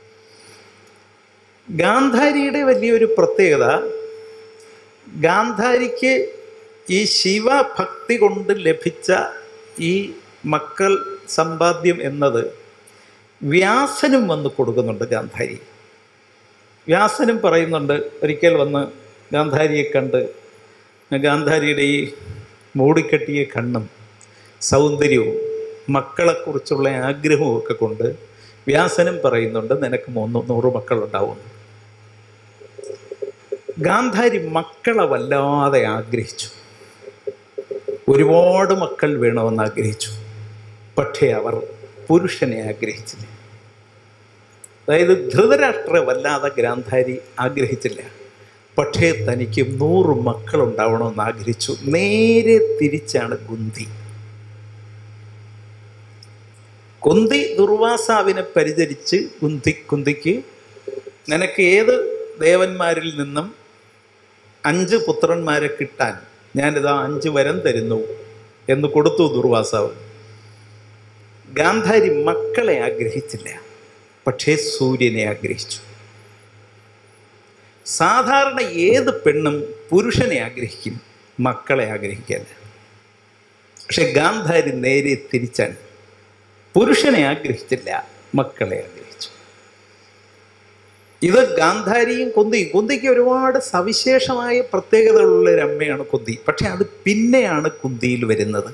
ഗാന്ധാരിയുടെ വലിയൊരു പ്രത്യേകത ഗാന്ധാരിക്ക് ഈ ശിവഭക്തി കൊണ്ട് ലഭിച്ച ഈ മക്കൾ സമ്പാദ്യം എന്നത് വ്യാസനും വന്ന് കൊടുക്കുന്നുണ്ട് ഗാന്ധാരി വ്യാസനും പറയുന്നുണ്ട് ഒരിക്കൽ വന്ന് ഗാന്ധാരിയെ കണ്ട് ഗാന്ധാരിയുടെ ഈ മൂടിക്കെട്ടിയ കണ്ണും സൗന്ദര്യവും മക്കളെക്കുറിച്ചുള്ള ആഗ്രഹവും ഒക്കെ കൊണ്ട് വ്യാസനും പറയുന്നുണ്ട് നിനക്ക് മൂന്ന് നൂറ് മക്കളുണ്ടാവും ഗാന്ധാരി മക്കളെ വല്ലാതെ ആഗ്രഹിച്ചു ഒരുപാട് മക്കൾ വേണമെന്ന് ആഗ്രഹിച്ചു പക്ഷേ അവർ പുരുഷനെ ആഗ്രഹിച്ചില്ല അതായത് ധൃതരാഷ്ട്ര വല്ലാതെ ഗാന്ധാരി ആഗ്രഹിച്ചില്ല പക്ഷേ തനിക്ക് നൂറ് മക്കളുണ്ടാവണമെന്ന് ആഗ്രഹിച്ചു നേരെ തിരിച്ചാണ് കുന്തി കുന്തി ദുർവാസാവിനെ പരിചരിച്ച് കുന്തി കുന്തിക്ക് നിനക്ക് ഏത് ദേവന്മാരിൽ നിന്നും അഞ്ച് പുത്രന്മാരെ കിട്ടാൻ ഞാനിതാ അഞ്ച് വരം തരുന്നു എന്ന് കൊടുത്തു ദുർവാസാവ് ഗാന്ധാരി മക്കളെ ആഗ്രഹിച്ചില്ല പക്ഷേ സൂര്യനെ ആഗ്രഹിച്ചു സാധാരണ ഏത് പെണ്ണും പുരുഷനെ ആഗ്രഹിക്കും മക്കളെ ആഗ്രഹിക്കല്ല പക്ഷെ ഗാന്ധാരി നേരെ തിരിച്ചാണ് പുരുഷനെ ആഗ്രഹിച്ചില്ല മക്കളെ ആഗ്രഹിച്ചു ഇത് ഗാന്ധാരിയും കുന്തിയും കുന്തിക്ക് ഒരുപാട് സവിശേഷമായ പ്രത്യേകതകളുള്ള ഒരു അമ്മയാണ് കുന്തി പക്ഷെ അത് പിന്നെയാണ് കുന്തിയിൽ വരുന്നത്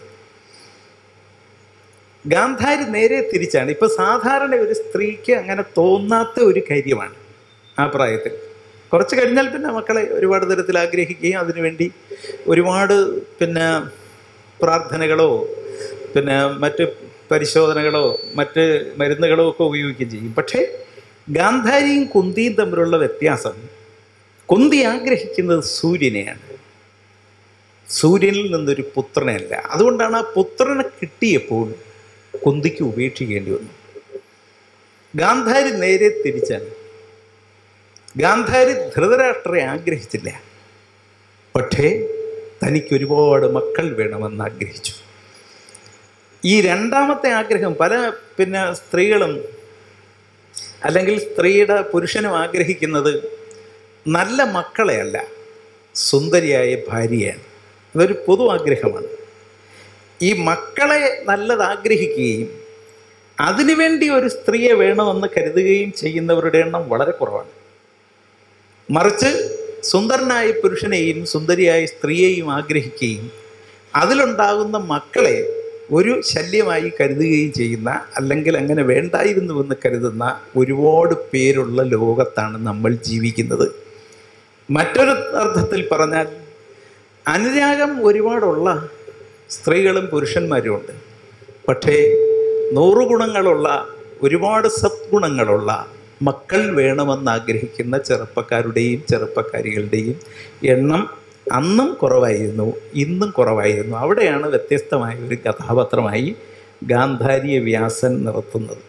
ഗാന്ധാരി നേരെ തിരിച്ചാണ് ഇപ്പൊ സാധാരണ ഒരു സ്ത്രീക്ക് അങ്ങനെ തോന്നാത്ത ഒരു കാര്യമാണ് ആ പ്രായത്തിൽ കുറച്ച് കഴിഞ്ഞാൽ പിന്നെ മക്കളെ ഒരുപാട് തരത്തിൽ ആഗ്രഹിക്കുകയും അതിനുവേണ്ടി ഒരുപാട് പിന്നെ പ്രാർത്ഥനകളോ പിന്നെ മറ്റ് പരിശോധനകളോ മറ്റ് മരുന്നുകളോ ഒക്കെ ഉപയോഗിക്കുകയും ചെയ്യും പക്ഷേ ഗാന്ധാരിയും കുന്തിയും തമ്മിലുള്ള വ്യത്യാസം കുന്തി ആഗ്രഹിക്കുന്നത് സൂര്യനെയാണ് സൂര്യനിൽ നിന്നൊരു പുത്രനല്ല അതുകൊണ്ടാണ് ആ പുത്രനെ കിട്ടിയപ്പോൾ കുന്തിക്ക് ഉപേക്ഷിക്കേണ്ടി വന്നു ഗാന്ധാരി നേരെ തിരിച്ചാണ് ഗാന്ധാരി ധൃതരാഷ്ട്രയെ ആഗ്രഹിച്ചില്ല പക്ഷേ തനിക്ക് ഒരുപാട് മക്കൾ വേണമെന്ന് ആഗ്രഹിച്ചു ഈ രണ്ടാമത്തെ ആഗ്രഹം പല പിന്നെ സ്ത്രീകളും അല്ലെങ്കിൽ സ്ത്രീയുടെ പുരുഷനും ആഗ്രഹിക്കുന്നത് നല്ല മക്കളെയല്ല സുന്ദരിയായ ഭാര്യയാണ് അതൊരു പൊതു ആഗ്രഹമാണ് ഈ മക്കളെ നല്ലത് ആഗ്രഹിക്കുകയും അതിനുവേണ്ടി ഒരു സ്ത്രീയെ വേണമെന്ന് കരുതുകയും ചെയ്യുന്നവരുടെ എണ്ണം വളരെ കുറവാണ് മറിച്ച് സുന്ദരനായ പുരുഷനെയും സുന്ദരിയായ സ്ത്രീയെയും ആഗ്രഹിക്കുകയും അതിലുണ്ടാകുന്ന മക്കളെ ഒരു ശല്യമായി കരുതുകയും ചെയ്യുന്ന അല്ലെങ്കിൽ അങ്ങനെ വേണ്ടായിരുന്നുവെന്ന് കരുതുന്ന ഒരുപാട് പേരുള്ള ലോകത്താണ് നമ്മൾ ജീവിക്കുന്നത് മറ്റൊരു അർത്ഥത്തിൽ പറഞ്ഞാൽ അനുരാഗം ഒരുപാടുള്ള സ്ത്രീകളും പുരുഷന്മാരും ഉണ്ട് പക്ഷേ നൂറു ഗുണങ്ങളുള്ള ഒരുപാട് സദ്ഗുണങ്ങളുള്ള മക്കൾ വേണമെന്ന് ആഗ്രഹിക്കുന്ന ചെറുപ്പക്കാരുടെയും ചെറുപ്പക്കാരികളുടെയും എണ്ണം അന്നും കുറവായിരുന്നു ഇന്നും കുറവായിരുന്നു അവിടെയാണ് വ്യത്യസ്തമായ ഒരു കഥാപാത്രമായി ഗാന്ധാരിയെ വ്യാസൻ നിർത്തുന്നത്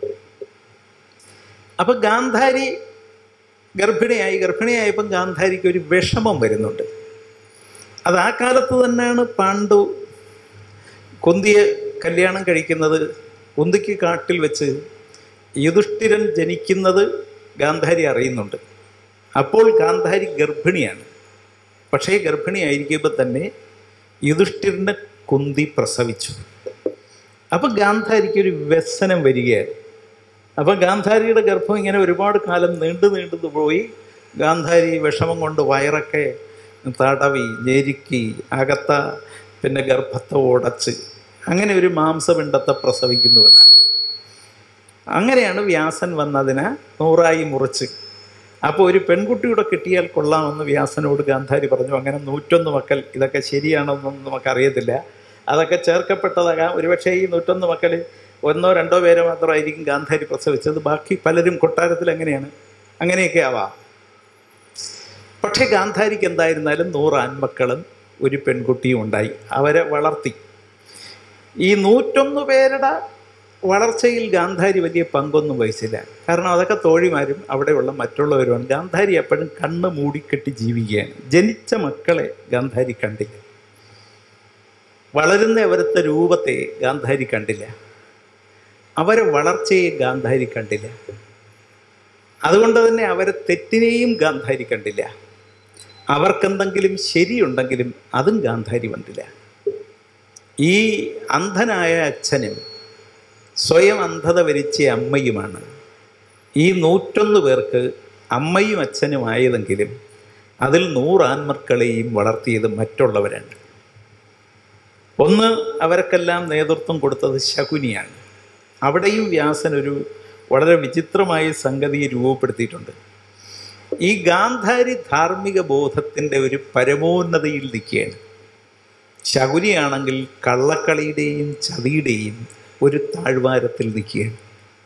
അപ്പൊ ഗാന്ധാരി ഗർഭിണിയായി ഗർഭിണിയായപ്പം ഗാന്ധാരിക്ക് ഒരു വിഷമം വരുന്നുണ്ട് അത് ആ കാലത്ത് തന്നെയാണ് പാണ്ഡു കുന്തിയെ കല്യാണം കഴിക്കുന്നത് കുന്തിക്ക് കാട്ടിൽ വെച്ച് യുധിഷ്ഠിരൻ ജനിക്കുന്നത് ഗാന്ധാരി അറിയുന്നുണ്ട് അപ്പോൾ ഗാന്ധാരി ഗർഭിണിയാണ് പക്ഷേ ഗർഭിണിയായിരിക്കുമ്പോൾ തന്നെ യുധിഷ്ഠിരനെ കുന്തി പ്രസവിച്ചു അപ്പം ഗാന്ധാരിക്ക് ഒരു വ്യസനം വരികയാണ് അപ്പം ഗാന്ധാരിയുടെ ഗർഭം ഇങ്ങനെ ഒരുപാട് കാലം നീണ്ടു നീണ്ടു പോയി ഗാന്ധാരി വിഷമം കൊണ്ട് വയറൊക്കെ തടവി ഞെരുക്കി അകത്ത പിന്നെ ഗർഭത്തെ ഉടച്ച് അങ്ങനെ ഒരു മാംസപിണ്ടത്തെ പ്രസവിക്കുന്നുവെന്നാണ് അങ്ങനെയാണ് വ്യാസൻ വന്നതിന് നൂറായി മുറിച്ച് അപ്പോൾ ഒരു പെൺകുട്ടിയുടെ കിട്ടിയാൽ കൊള്ളാമെന്ന് വ്യാസനോട് ഗാന്ധാരി പറഞ്ഞു അങ്ങനെ നൂറ്റൊന്ന് മക്കൾ ഇതൊക്കെ ശരിയാണെന്നൊന്നും നമുക്കറിയത്തില്ല അതൊക്കെ ചേർക്കപ്പെട്ടതാകാം ഒരുപക്ഷേ ഈ നൂറ്റൊന്ന് മക്കൾ ഒന്നോ രണ്ടോ പേരെ മാത്രമായിരിക്കും ഗാന്ധാരി പ്രസവിച്ചത് ബാക്കി പലരും കൊട്ടാരത്തിൽ എങ്ങനെയാണ് അങ്ങനെയൊക്കെ ആവാം പക്ഷേ ഗാന്ധാരിക്ക് എന്തായിരുന്നാലും നൂറ് ആൺമക്കളും ഒരു പെൺകുട്ടിയും ഉണ്ടായി അവരെ വളർത്തി ഈ നൂറ്റൊന്ന് പേരുടെ വളർച്ചയിൽ ഗാന്ധാരി വലിയ പങ്കൊന്നും വഹിച്ചില്ല കാരണം അതൊക്കെ തോഴിമാരും അവിടെയുള്ള മറ്റുള്ളവരുമാണ് ഗാന്ധാരി എപ്പോഴും കണ്ണ് മൂടിക്കെട്ടി ജീവിക്കുകയാണ് ജനിച്ച മക്കളെ ഗാന്ധാരി കണ്ടില്ല വളരുന്ന അവരത്തെ രൂപത്തെ ഗാന്ധാരി കണ്ടില്ല അവരെ വളർച്ചയെ ഗാന്ധാരി കണ്ടില്ല അതുകൊണ്ട് തന്നെ അവരെ തെറ്റിനെയും ഗാന്ധാരി കണ്ടില്ല അവർക്കെന്തെങ്കിലും ശരിയുണ്ടെങ്കിലും അതും ഗാന്ധാരി കണ്ടില്ല ഈ അന്ധനായ അച്ഛനും സ്വയം അന്ധത വരിച്ച അമ്മയുമാണ് ഈ നൂറ്റൊന്ന് പേർക്ക് അമ്മയും അച്ഛനുമായതെങ്കിലും അതിൽ നൂറ് ആൺമക്കളെയും വളർത്തിയത് മറ്റുള്ളവരാണ് ഒന്ന് അവർക്കെല്ലാം നേതൃത്വം കൊടുത്തത് ശകുനിയാണ് അവിടെയും വ്യാസൻ ഒരു വളരെ വിചിത്രമായ സംഗതിയെ രൂപപ്പെടുത്തിയിട്ടുണ്ട് ഈ ഗാന്ധാരി ധാർമ്മിക ബോധത്തിൻ്റെ ഒരു പരമോന്നതയിൽ നിൽക്കുകയാണ് ശകുനിയാണെങ്കിൽ കള്ളക്കളിയുടെയും ചതിയുടെയും ഒരു താഴ്വാരത്തിൽ നിൽക്കുകയാണ്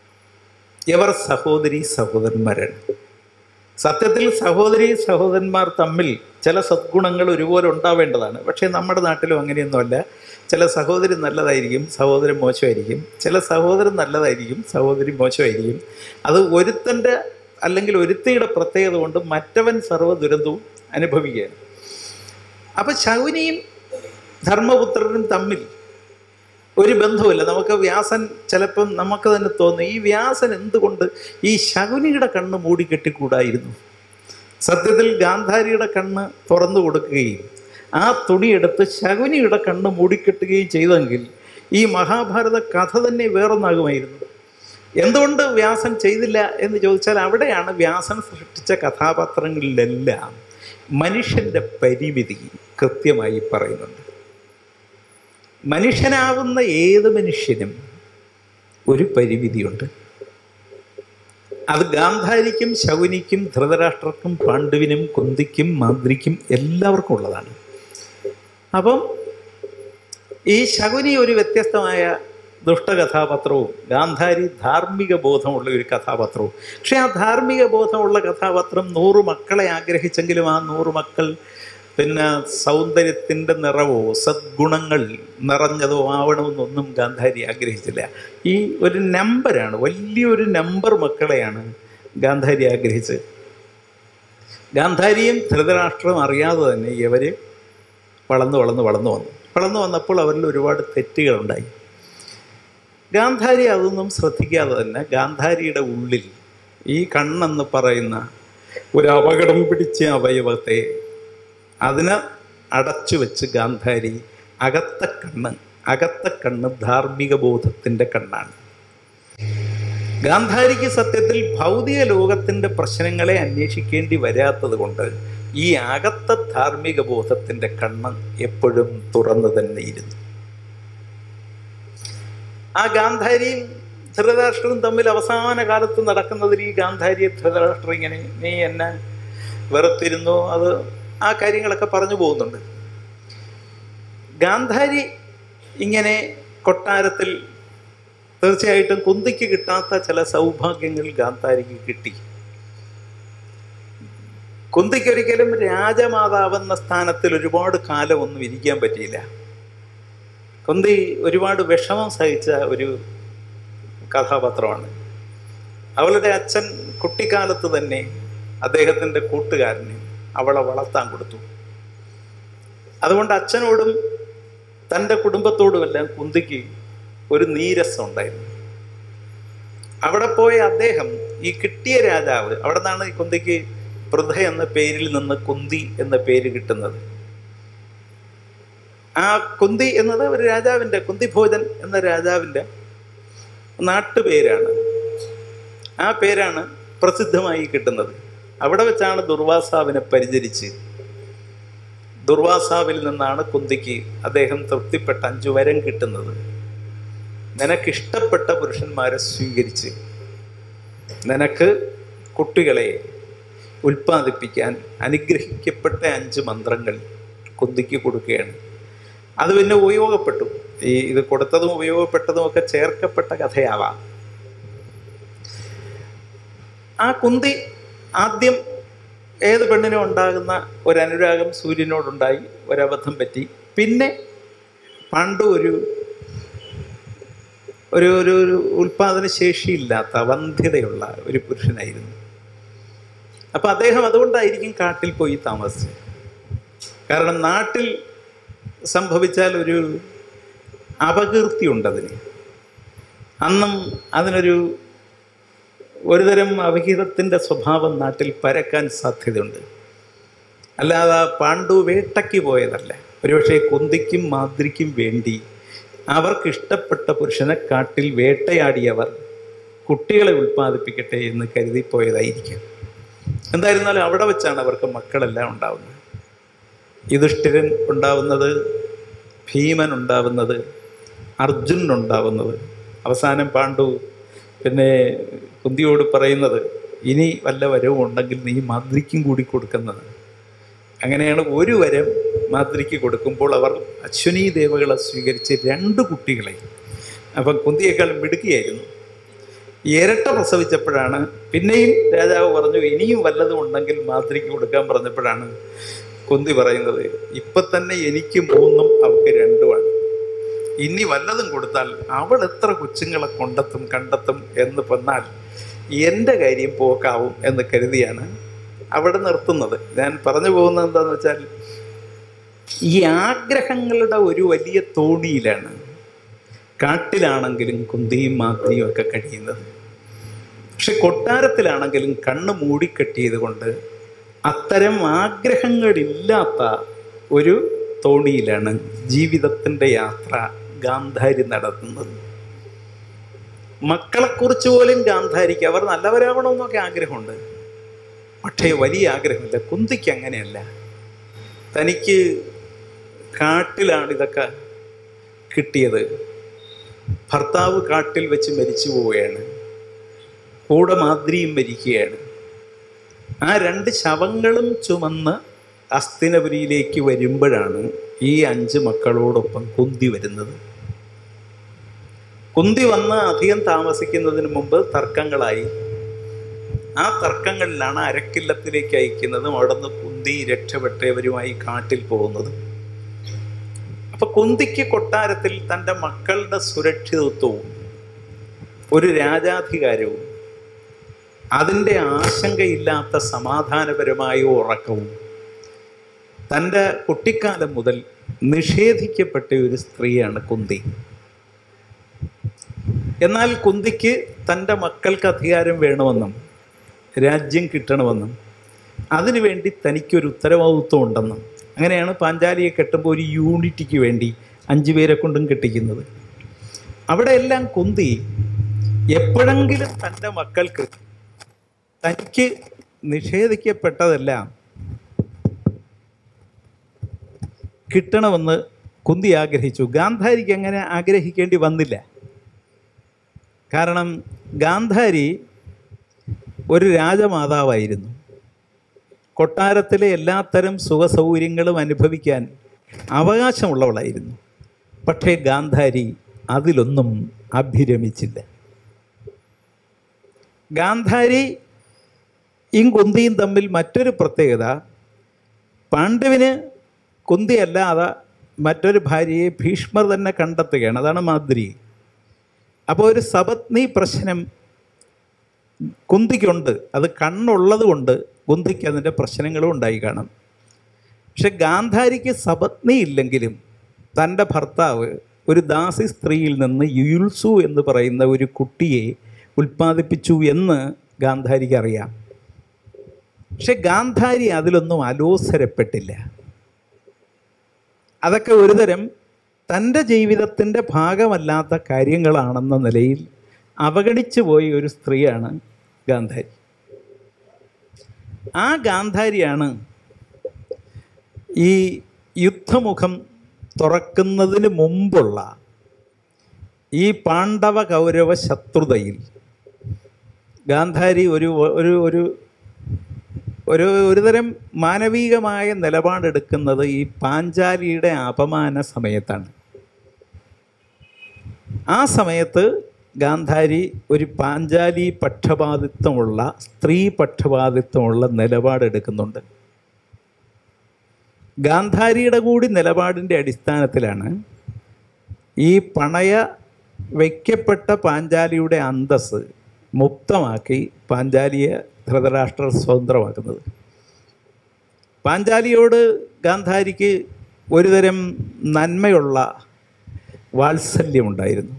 ഇവർ സഹോദരി സഹോദരന്മാരാണ് സത്യത്തിൽ സഹോദരി സഹോദരന്മാർ തമ്മിൽ ചില സദ്ഗുണങ്ങൾ ഒരുപോലെ ഉണ്ടാവേണ്ടതാണ് പക്ഷേ നമ്മുടെ നാട്ടിലും അങ്ങനെയൊന്നുമല്ല ചില സഹോദരി നല്ലതായിരിക്കും സഹോദരൻ മോശമായിരിക്കും ചില സഹോദരൻ നല്ലതായിരിക്കും സഹോദരി മോശമായിരിക്കും അത് ഒരുത്തൻ്റെ അല്ലെങ്കിൽ ഒരുത്തിയുടെ പ്രത്യേകത കൊണ്ട് മറ്റവൻ സർവ്വ ദുരന്തവും അനുഭവിക്കുകയാണ് അപ്പം ശകുനിയും ധർമ്മപുത്രനും തമ്മിൽ ഒരു ബന്ധവുമില്ല നമുക്ക് വ്യാസൻ ചിലപ്പം നമുക്ക് തന്നെ തോന്നും ഈ വ്യാസൻ എന്തുകൊണ്ട് ഈ ശകുനിയുടെ കണ്ണ് മൂടിക്കെട്ടിക്കൂടായിരുന്നു സത്യത്തിൽ ഗാന്ധാരിയുടെ കണ്ണ് തുറന്നു കൊടുക്കുകയും ആ തുണിയെടുത്ത് ശകുനിയുടെ കണ്ണ് മൂടിക്കെട്ടുകയും ചെയ്തെങ്കിൽ ഈ മഹാഭാരത കഥ തന്നെ വേറൊന്നാകുമായിരുന്നു എന്തുകൊണ്ട് വ്യാസൻ ചെയ്തില്ല എന്ന് ചോദിച്ചാൽ അവിടെയാണ് വ്യാസൻ സൃഷ്ടിച്ച കഥാപാത്രങ്ങളിലെല്ലാം മനുഷ്യൻ്റെ പരിമിതി കൃത്യമായി പറയുന്നുണ്ട് മനുഷ്യനാവുന്ന ഏത് മനുഷ്യനും ഒരു പരിമിതിയുണ്ട് അത് ഗാന്ധാരിക്കും ശകുനിക്കും ധൃതരാഷ്ട്രർക്കും പാണ്ഡുവിനും കുന്തിക്കും മാന്ത്രിക്കും എല്ലാവർക്കും ഉള്ളതാണ് അപ്പം ഈ ശകുനി ഒരു വ്യത്യസ്തമായ ദുഷ്ടകഥാപാത്രവും ഗാന്ധാരി ധാർമ്മിക ബോധമുള്ള ഒരു കഥാപാത്രവും പക്ഷെ ആ ധാർമ്മിക ബോധമുള്ള കഥാപാത്രം നൂറ് മക്കളെ ആഗ്രഹിച്ചെങ്കിലും ആ നൂറ് മക്കൾ പിന്നെ സൗന്ദര്യത്തിൻ്റെ നിറവോ സദ്ഗുണങ്ങൾ നിറഞ്ഞതോ ആവണമെന്നൊന്നും ഗാന്ധാരി ആഗ്രഹിച്ചില്ല ഈ ഒരു നമ്പറാണ് വലിയൊരു നമ്പർ മക്കളെയാണ് ഗാന്ധാരി ആഗ്രഹിച്ചത് ഗാന്ധാരിയും ധൃതരാഷ്ട്രവും അറിയാതെ തന്നെ ഇവർ വളർന്ന് വളർന്ന് വളർന്നു വന്നു വളർന്നു വന്നപ്പോൾ അവരിൽ ഒരുപാട് തെറ്റുകളുണ്ടായി ഗാന്ധാരി അതൊന്നും ശ്രദ്ധിക്കാതെ തന്നെ ഗാന്ധാരിയുടെ ഉള്ളിൽ ഈ കണ്ണെന്ന് പറയുന്ന ഒരു അപകടം പിടിച്ച അവയവത്തെ അതിനെ അടച്ചു വെച്ച് ഗാന്ധാരി അകത്ത കണ്ണ് അകത്ത കണ്ണ് ധാർമ്മിക ബോധത്തിൻ്റെ കണ്ണാണ് ഗാന്ധാരിക്ക് സത്യത്തിൽ ഭൗതിക ലോകത്തിൻ്റെ പ്രശ്നങ്ങളെ അന്വേഷിക്കേണ്ടി വരാത്തത് കൊണ്ട് ഈ അകത്ത ധാർമ്മിക ബോധത്തിൻ്റെ കണ്ണ് എപ്പോഴും തുറന്നു തന്നെ ഇരുന്നു ആ ഗാന്ധാരിയും ധൃതരാഷ്ട്രവും തമ്മിൽ അവസാന കാലത്ത് നടക്കുന്നതിൽ ഈ ഗാന്ധാരിയെ ധൃതരാഷ്ട്രം ഇങ്ങനെ നീ എന്നെ വെറുത്തിരുന്നു അത് ആ കാര്യങ്ങളൊക്കെ പറഞ്ഞു പോകുന്നുണ്ട് ഗാന്ധാരി ഇങ്ങനെ കൊട്ടാരത്തിൽ തീർച്ചയായിട്ടും കുന്തിക്ക് കിട്ടാത്ത ചില സൗഭാഗ്യങ്ങൾ ഗാന്ധാരിക്ക് കിട്ടി കുന്തിക്കൊരിക്കലും രാജമാതാവെന്ന സ്ഥാനത്തിൽ ഒരുപാട് കാലം ഒന്നും ഇരിക്കാൻ പറ്റിയില്ല കുന്തി ഒരുപാട് വിഷമം സഹിച്ച ഒരു കഥാപാത്രമാണ് അവളുടെ അച്ഛൻ കുട്ടിക്കാലത്ത് തന്നെ അദ്ദേഹത്തിൻ്റെ കൂട്ടുകാരനെ അവളെ വളർത്താൻ കൊടുത്തു അതുകൊണ്ട് അച്ഛനോടും തൻ്റെ കുടുംബത്തോടുമെല്ലാം കുന്തിക്ക് ഒരു നീരസം ഉണ്ടായിരുന്നു അവിടെ പോയ അദ്ദേഹം ഈ കിട്ടിയ രാജാവ് അവിടെ നിന്നാണ് ഈ കുന്തിക്ക് പൃഥ എന്ന പേരിൽ നിന്ന് കുന്തി എന്ന പേര് കിട്ടുന്നത് ആ കുന്തി എന്നത് ഒരു രാജാവിൻ്റെ കുന്തിഭോജൻ എന്ന രാജാവിൻ്റെ നാട്ടുപേരാണ് ആ പേരാണ് പ്രസിദ്ധമായി കിട്ടുന്നത് അവിടെ വെച്ചാണ് ദുർവാസാവിനെ പരിചരിച്ച് ദുർവാസാവിൽ നിന്നാണ് കുന്തിക്ക് അദ്ദേഹം തൃപ്തിപ്പെട്ട അഞ്ചു വരം കിട്ടുന്നത് നിനക്കിഷ്ടപ്പെട്ട പുരുഷന്മാരെ സ്വീകരിച്ച് നിനക്ക് കുട്ടികളെ ഉൽപ്പാദിപ്പിക്കാൻ അനുഗ്രഹിക്കപ്പെട്ട അഞ്ച് മന്ത്രങ്ങൾ കുന്തിക്ക് കൊടുക്കുകയാണ് അത് പിന്നെ ഉപയോഗപ്പെട്ടു ഈ ഇത് കൊടുത്തതും ഉപയോഗപ്പെട്ടതും ഒക്കെ ചേർക്കപ്പെട്ട കഥയാവാം ആ കുന്തി ആദ്യം ഏത് പെണ്ണിനും ഉണ്ടാകുന്ന ഒരു അനുരാഗം സൂര്യനോടുണ്ടായി ഒരബദ്ധം പറ്റി പിന്നെ പണ്ട് ഒരു ഒരു ഒരു ഒരു ഉൽപാദന ശേഷിയില്ലാത്ത വന്ധ്യതയുള്ള ഒരു പുരുഷനായിരുന്നു അപ്പം അദ്ദേഹം അതുകൊണ്ടായിരിക്കും കാട്ടിൽ പോയി താമസിച്ചത് കാരണം നാട്ടിൽ സംഭവിച്ചാൽ ഒരു അപകീർത്തി ഉണ്ടതിന് അന്നും അതിനൊരു ഒരുതരം അവിഹിതത്തിൻ്റെ സ്വഭാവം നാട്ടിൽ പരക്കാൻ സാധ്യതയുണ്ട് അല്ലാതെ പാണ്ഡു വേട്ടയ്ക്ക് പോയതല്ല ഒരുപക്ഷെ കുന്തിക്കും മാദ്രിക്കും വേണ്ടി അവർക്ക് ഇഷ്ടപ്പെട്ട പുരുഷനെ കാട്ടിൽ വേട്ടയാടിയവർ കുട്ടികളെ ഉൽപ്പാദിപ്പിക്കട്ടെ എന്ന് കരുതി പോയതായിരിക്കും എന്തായിരുന്നാലും അവിടെ വെച്ചാണ് അവർക്ക് മക്കളെല്ലാം ഉണ്ടാവുന്നത് യുധിഷ്ഠിരൻ ഉണ്ടാവുന്നത് ഭീമൻ ഉണ്ടാവുന്നത് അർജുൻ ഉണ്ടാവുന്നത് അവസാനം പാണ്ഡു പിന്നെ കുന്തിയോട് പറയുന്നത് ഇനി വല്ല വരവും ഉണ്ടെങ്കിൽ നീ മാദ്രിക്കും കൂടി കൊടുക്കുന്നത് അങ്ങനെയാണ് ഒരു വരം മാദ്രിക്ക് കൊടുക്കുമ്പോൾ അവർ അശ്വനീ ദേവകളെ സ്വീകരിച്ച് രണ്ട് കുട്ടികളെ അപ്പം കുന്തിയേക്കാൾ മിടുക്കിയായിരുന്നു ഇരട്ട പ്രസവിച്ചപ്പോഴാണ് പിന്നെയും രാജാവ് പറഞ്ഞു ഇനിയും വല്ലതും ഉണ്ടെങ്കിൽ മാദ്രിക്ക് കൊടുക്കാൻ പറഞ്ഞപ്പോഴാണ് കുന്തി പറയുന്നത് ഇപ്പം തന്നെ എനിക്ക് മൂന്നും അവൾക്ക് രണ്ടുമാണ് ഇനി വല്ലതും കൊടുത്താൽ അവൾ എത്ര കൊച്ചുങ്ങളെ കൊണ്ടെത്തും കണ്ടെത്തും എന്ന് വന്നാൽ എൻ്റെ കാര്യം പോക്കാവും എന്ന് കരുതിയാണ് അവിടെ നിർത്തുന്നത് ഞാൻ പറഞ്ഞു പോകുന്നത് എന്താണെന്ന് വെച്ചാൽ ഈ ആഗ്രഹങ്ങളുടെ ഒരു വലിയ തോണിയിലാണ് കാട്ടിലാണെങ്കിലും കുന്തിയും മാദ്രിയും ഒക്കെ കഴിയുന്നത് പക്ഷെ കൊട്ടാരത്തിലാണെങ്കിലും കണ്ണ് മൂടിക്കെട്ടിയത് കൊണ്ട് അത്തരം ആഗ്രഹങ്ങളില്ലാത്ത ഒരു തോണിയിലാണ് ജീവിതത്തിൻ്റെ യാത്ര ഗാന്ധാരി നടത്തുന്നത് മക്കളെക്കുറിച്ച് പോലും ഗാന്ധാരിക്ക് അവർ നല്ലവരാവണമെന്നൊക്കെ ആഗ്രഹമുണ്ട് പക്ഷേ വലിയ ആഗ്രഹമില്ല കുന്തിക്ക് അങ്ങനെയല്ല തനിക്ക് കാട്ടിലാണ് ഇതൊക്കെ കിട്ടിയത് ഭർത്താവ് കാട്ടിൽ വെച്ച് മരിച്ചു പോവുകയാണ് കൂടെ മാദ്രിയും മരിക്കുകയാണ് ആ രണ്ട് ശവങ്ങളും ചുമന്ന് അസ്തിനപുരിയിലേക്ക് വരുമ്പോഴാണ് ഈ അഞ്ച് മക്കളോടൊപ്പം കുന്തി വരുന്നത് കുന്തി വന്ന് അധികം താമസിക്കുന്നതിന് മുമ്പ് തർക്കങ്ങളായി ആ തർക്കങ്ങളിലാണ് അരക്കില്ലത്തിലേക്ക് അയക്കുന്നതും അവിടെ നിന്ന് കുന്തി രക്ഷപ്പെട്ടവരുമായി കാട്ടിൽ പോകുന്നത് അപ്പൊ കുന്തിക്ക് കൊട്ടാരത്തിൽ തൻ്റെ മക്കളുടെ സുരക്ഷിതത്വവും ഒരു രാജാധികാരവും അതിൻ്റെ ആശങ്കയില്ലാത്ത സമാധാനപരമായ ഉറക്കവും തൻ്റെ കുട്ടിക്കാലം മുതൽ നിഷേധിക്കപ്പെട്ട ഒരു സ്ത്രീയാണ് കുന്തി എന്നാൽ കുന്തിക്ക് തൻ്റെ മക്കൾക്ക് അധികാരം വേണമെന്നും രാജ്യം കിട്ടണമെന്നും അതിനുവേണ്ടി തനിക്കൊരു ഉത്തരവാദിത്വം ഉണ്ടെന്നും അങ്ങനെയാണ് പാഞ്ചാലിയെ കെട്ടുമ്പോൾ ഒരു യൂണിറ്റിക്ക് വേണ്ടി അഞ്ചു പേരെ കൊണ്ടും കെട്ടിക്കുന്നത് അവിടെ എല്ലാം കുന്തി എപ്പോഴെങ്കിലും തൻ്റെ മക്കൾക്ക് തനിക്ക് നിഷേധിക്കപ്പെട്ടതെല്ലാം കിട്ടണമെന്ന് കുന്തി ആഗ്രഹിച്ചു ഗാന്ധാരിക്ക് അങ്ങനെ ആഗ്രഹിക്കേണ്ടി വന്നില്ല കാരണം ഗാന്ധാരി ഒരു രാജമാതാവായിരുന്നു കൊട്ടാരത്തിലെ എല്ലാത്തരം സുഖസൗകര്യങ്ങളും അനുഭവിക്കാൻ അവകാശമുള്ളവളായിരുന്നു പക്ഷേ ഗാന്ധാരി അതിലൊന്നും അഭിരമിച്ചില്ല ഗാന്ധാരിയും കുന്തിയും തമ്മിൽ മറ്റൊരു പ്രത്യേകത പാണ്ഡവിന് കുന്തി അല്ലാതെ മറ്റൊരു ഭാര്യയെ ഭീഷ്മർ തന്നെ കണ്ടെത്തുകയാണ് അതാണ് മാദ്രി അപ്പോൾ ഒരു സപത്നി പ്രശ്നം കുന്തിക്കുണ്ട് അത് കണ്ണുള്ളത് കൊണ്ട് കുന്തിക്ക് അതിൻ്റെ പ്രശ്നങ്ങളും ഉണ്ടായി കാണും പക്ഷെ ഗാന്ധാരിക്ക് സപത്നി ഇല്ലെങ്കിലും തൻ്റെ ഭർത്താവ് ഒരു ദാസി സ്ത്രീയിൽ നിന്ന് യുൽസു എന്ന് പറയുന്ന ഒരു കുട്ടിയെ ഉൽപ്പാദിപ്പിച്ചു എന്ന് ഗാന്ധാരിക്ക് അറിയാം പക്ഷെ ഗാന്ധാരി അതിലൊന്നും അലോസരപ്പെട്ടില്ല അതൊക്കെ ഒരുതരം തൻ്റെ ജീവിതത്തിൻ്റെ ഭാഗമല്ലാത്ത കാര്യങ്ങളാണെന്ന നിലയിൽ അവഗണിച്ചു പോയ ഒരു സ്ത്രീയാണ് ഗാന്ധാരി ആ ഗാന്ധാരിയാണ് ഈ യുദ്ധമുഖം തുറക്കുന്നതിന് മുമ്പുള്ള ഈ പാണ്ഡവ കൗരവ ശത്രുതയിൽ ഗാന്ധാരി ഒരു ഒരു ഒരു ഒരു ഒരുതരം മാനവികമായ നിലപാടെടുക്കുന്നത് ഈ പാഞ്ചാലിയുടെ അപമാന സമയത്താണ് ആ സമയത്ത് ഗാന്ധാരി ഒരു പാഞ്ചാലി പക്ഷപാതിത്വമുള്ള സ്ത്രീ പക്ഷപാതിത്വമുള്ള നിലപാടെടുക്കുന്നുണ്ട് ഗാന്ധാരിയുടെ കൂടി നിലപാടിൻ്റെ അടിസ്ഥാനത്തിലാണ് ഈ പണയ വയ്ക്കപ്പെട്ട പാഞ്ചാലിയുടെ അന്തസ് മുക്തമാക്കി പാഞ്ചാലിയെ ധൃതരാഷ്ട്ര സ്വതന്ത്രമാക്കുന്നത് പാഞ്ചാലിയോട് ഗാന്ധാരിക്ക് ഒരുതരം നന്മയുള്ള വാത്സല്യമുണ്ടായിരുന്നു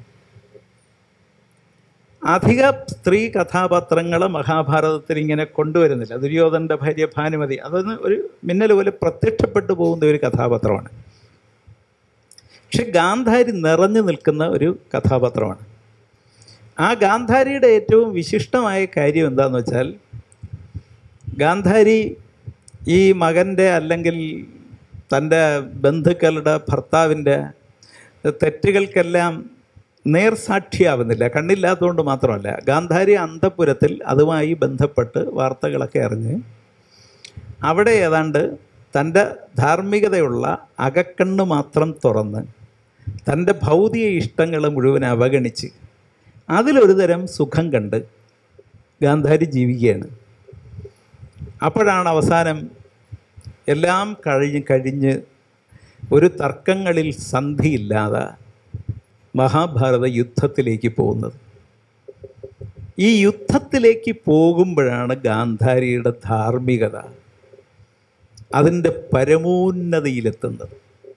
അധിക സ്ത്രീ കഥാപാത്രങ്ങൾ മഹാഭാരതത്തിൽ ഇങ്ങനെ കൊണ്ടുവരുന്നില്ല ദുര്യോധൻ്റെ ഭാര്യ ഭാനുമതി അതൊന്ന് ഒരു മിന്നൽ പോലെ പ്രത്യക്ഷപ്പെട്ടു പോകുന്ന ഒരു കഥാപാത്രമാണ് പക്ഷെ ഗാന്ധാരി നിറഞ്ഞു നിൽക്കുന്ന ഒരു കഥാപാത്രമാണ് ആ ഗാന്ധാരിയുടെ ഏറ്റവും വിശിഷ്ടമായ കാര്യം എന്താണെന്ന് വെച്ചാൽ ഗാന്ധാരി ഈ മകൻ്റെ അല്ലെങ്കിൽ തൻ്റെ ബന്ധുക്കളുടെ ഭർത്താവിൻ്റെ തെറ്റുകൾക്കെല്ലാം നേർസാക്ഷിയാവുന്നില്ല കണ്ണില്ലാത്തതുകൊണ്ട് മാത്രമല്ല ഗാന്ധാരി അന്തപുരത്തിൽ അതുമായി ബന്ധപ്പെട്ട് വാർത്തകളൊക്കെ അറിഞ്ഞ് അവിടെ ഏതാണ്ട് തൻ്റെ ധാർമ്മികതയുള്ള അകക്കണ്ണ് മാത്രം തുറന്ന് തൻ്റെ ഭൗതിക ഇഷ്ടങ്ങൾ മുഴുവൻ അവഗണിച്ച് അതിലൊരു തരം സുഖം കണ്ട് ഗാന്ധാരി ജീവിക്കുകയാണ് അപ്പോഴാണ് അവസാനം എല്ലാം കഴിഞ്ഞ് കഴിഞ്ഞ് ഒരു തർക്കങ്ങളിൽ സന്ധിയില്ലാതെ മഹാഭാരത യുദ്ധത്തിലേക്ക് പോകുന്നത് ഈ യുദ്ധത്തിലേക്ക് പോകുമ്പോഴാണ് ഗാന്ധാരിയുടെ ധാർമ്മികത അതിൻ്റെ പരമോന്നതിയിലെത്തുന്നത്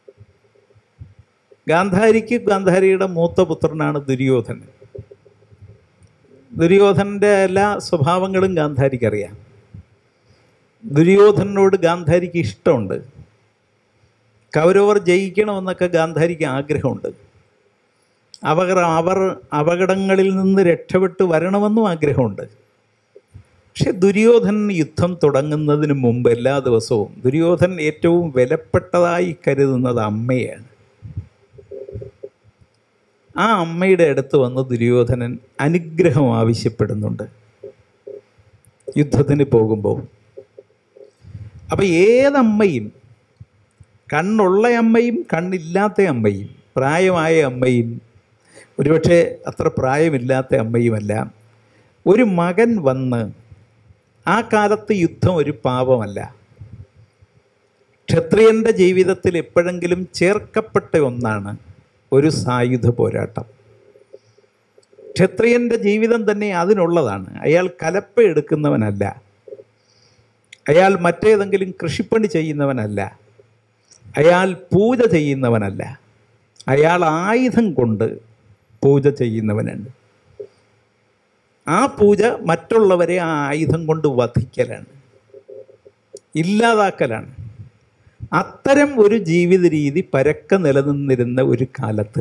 ഗാന്ധാരിക്ക് ഗാന്ധാരിയുടെ മൂത്ത പുത്രനാണ് ദുര്യോധനൻ ദുര്യോധനൻ്റെ എല്ലാ സ്വഭാവങ്ങളും ഗാന്ധാരിക്കറിയാം ദുര്യോധനോട് ഗാന്ധാരിക്ക് ഇഷ്ടമുണ്ട് കൗരവർ ജയിക്കണമെന്നൊക്കെ ഗാന്ധാരിക്ക് ആഗ്രഹമുണ്ട് അവർ അവർ അപകടങ്ങളിൽ നിന്ന് രക്ഷപ്പെട്ട് വരണമെന്നും ആഗ്രഹമുണ്ട് പക്ഷെ ദുര്യോധനൻ യുദ്ധം തുടങ്ങുന്നതിന് മുമ്പ് എല്ലാ ദിവസവും ദുര്യോധനൻ ഏറ്റവും വിലപ്പെട്ടതായി കരുതുന്നത് അമ്മയാണ് ആ അമ്മയുടെ അടുത്ത് വന്ന് ദുര്യോധനൻ അനുഗ്രഹം ആവശ്യപ്പെടുന്നുണ്ട് യുദ്ധത്തിന് പോകുമ്പോൾ അപ്പം ഏതമ്മയും കണ്ണുള്ള അമ്മയും കണ്ണില്ലാത്ത അമ്മയും പ്രായമായ അമ്മയും ഒരുപക്ഷെ അത്ര പ്രായമില്ലാത്ത അമ്മയുമല്ല ഒരു മകൻ വന്ന് ആ കാലത്ത് യുദ്ധം ഒരു പാപമല്ല ക്ഷത്രിയൻ്റെ ജീവിതത്തിൽ എപ്പോഴെങ്കിലും ചേർക്കപ്പെട്ട ഒന്നാണ് ഒരു സായുധ പോരാട്ടം ക്ഷത്രിയൻ്റെ ജീവിതം തന്നെ അതിനുള്ളതാണ് അയാൾ കലപ്പ എടുക്കുന്നവനല്ല അയാൾ മറ്റേതെങ്കിലും കൃഷിപ്പണി ചെയ്യുന്നവനല്ല അയാൾ പൂജ ചെയ്യുന്നവനല്ല അയാൾ ആയുധം കൊണ്ട് പൂജ ചെയ്യുന്നവനുണ്ട് ആ പൂജ മറ്റുള്ളവരെ ആ ആയുധം കൊണ്ട് വധിക്കലാണ് ഇല്ലാതാക്കലാണ് അത്തരം ഒരു ജീവിത രീതി പരക്കെ നിലനിന്നിരുന്ന ഒരു കാലത്ത്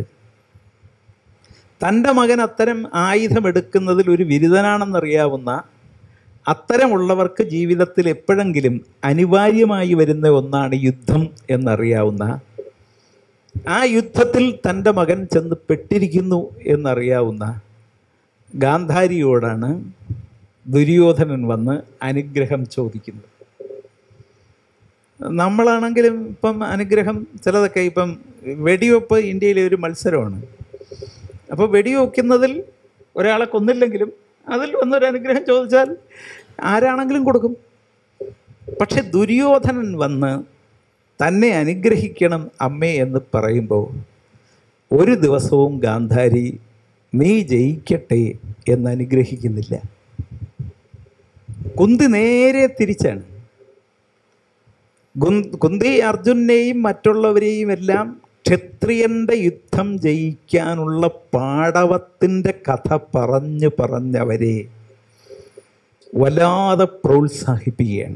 തൻ്റെ മകൻ അത്തരം ആയുധം എടുക്കുന്നതിൽ ഒരു ബിരുദനാണെന്നറിയാവുന്ന അത്തരമുള്ളവർക്ക് ജീവിതത്തിൽ എപ്പോഴെങ്കിലും അനിവാര്യമായി വരുന്ന ഒന്നാണ് യുദ്ധം എന്നറിയാവുന്ന ആ യുദ്ധത്തിൽ തൻ്റെ മകൻ ചെന്ന് പെട്ടിരിക്കുന്നു എന്നറിയാവുന്ന ഗാന്ധാരിയോടാണ് ദുര്യോധനൻ വന്ന് അനുഗ്രഹം ചോദിക്കുന്നത് നമ്മളാണെങ്കിലും ഇപ്പം അനുഗ്രഹം ചിലതൊക്കെ ഇപ്പം വെടിവെപ്പ് ഇന്ത്യയിലെ ഒരു മത്സരമാണ് അപ്പോൾ വെടിവെക്കുന്നതിൽ ഒരാളെ കൊന്നില്ലെങ്കിലും അതിൽ വന്നൊരു അനുഗ്രഹം ചോദിച്ചാൽ ആരാണെങ്കിലും കൊടുക്കും പക്ഷെ ദുര്യോധനൻ വന്ന് തന്നെ അനുഗ്രഹിക്കണം അമ്മേ എന്ന് പറയുമ്പോൾ ഒരു ദിവസവും ഗാന്ധാരി നീ ജയിക്കട്ടെ എന്ന് അനുഗ്രഹിക്കുന്നില്ല കുന്തി നേരെ തിരിച്ചാണ് ഗുൻ- കുന്തി അർജുനെയും മറ്റുള്ളവരെയും എല്ലാം ക്ഷത്രിയന്റെ യുദ്ധം ജയിക്കാനുള്ള പാടവത്തിൻ്റെ കഥ പറഞ്ഞു പറഞ്ഞവരെ വല്ലാതെ പ്രോത്സാഹിപ്പിക്കുകയാണ്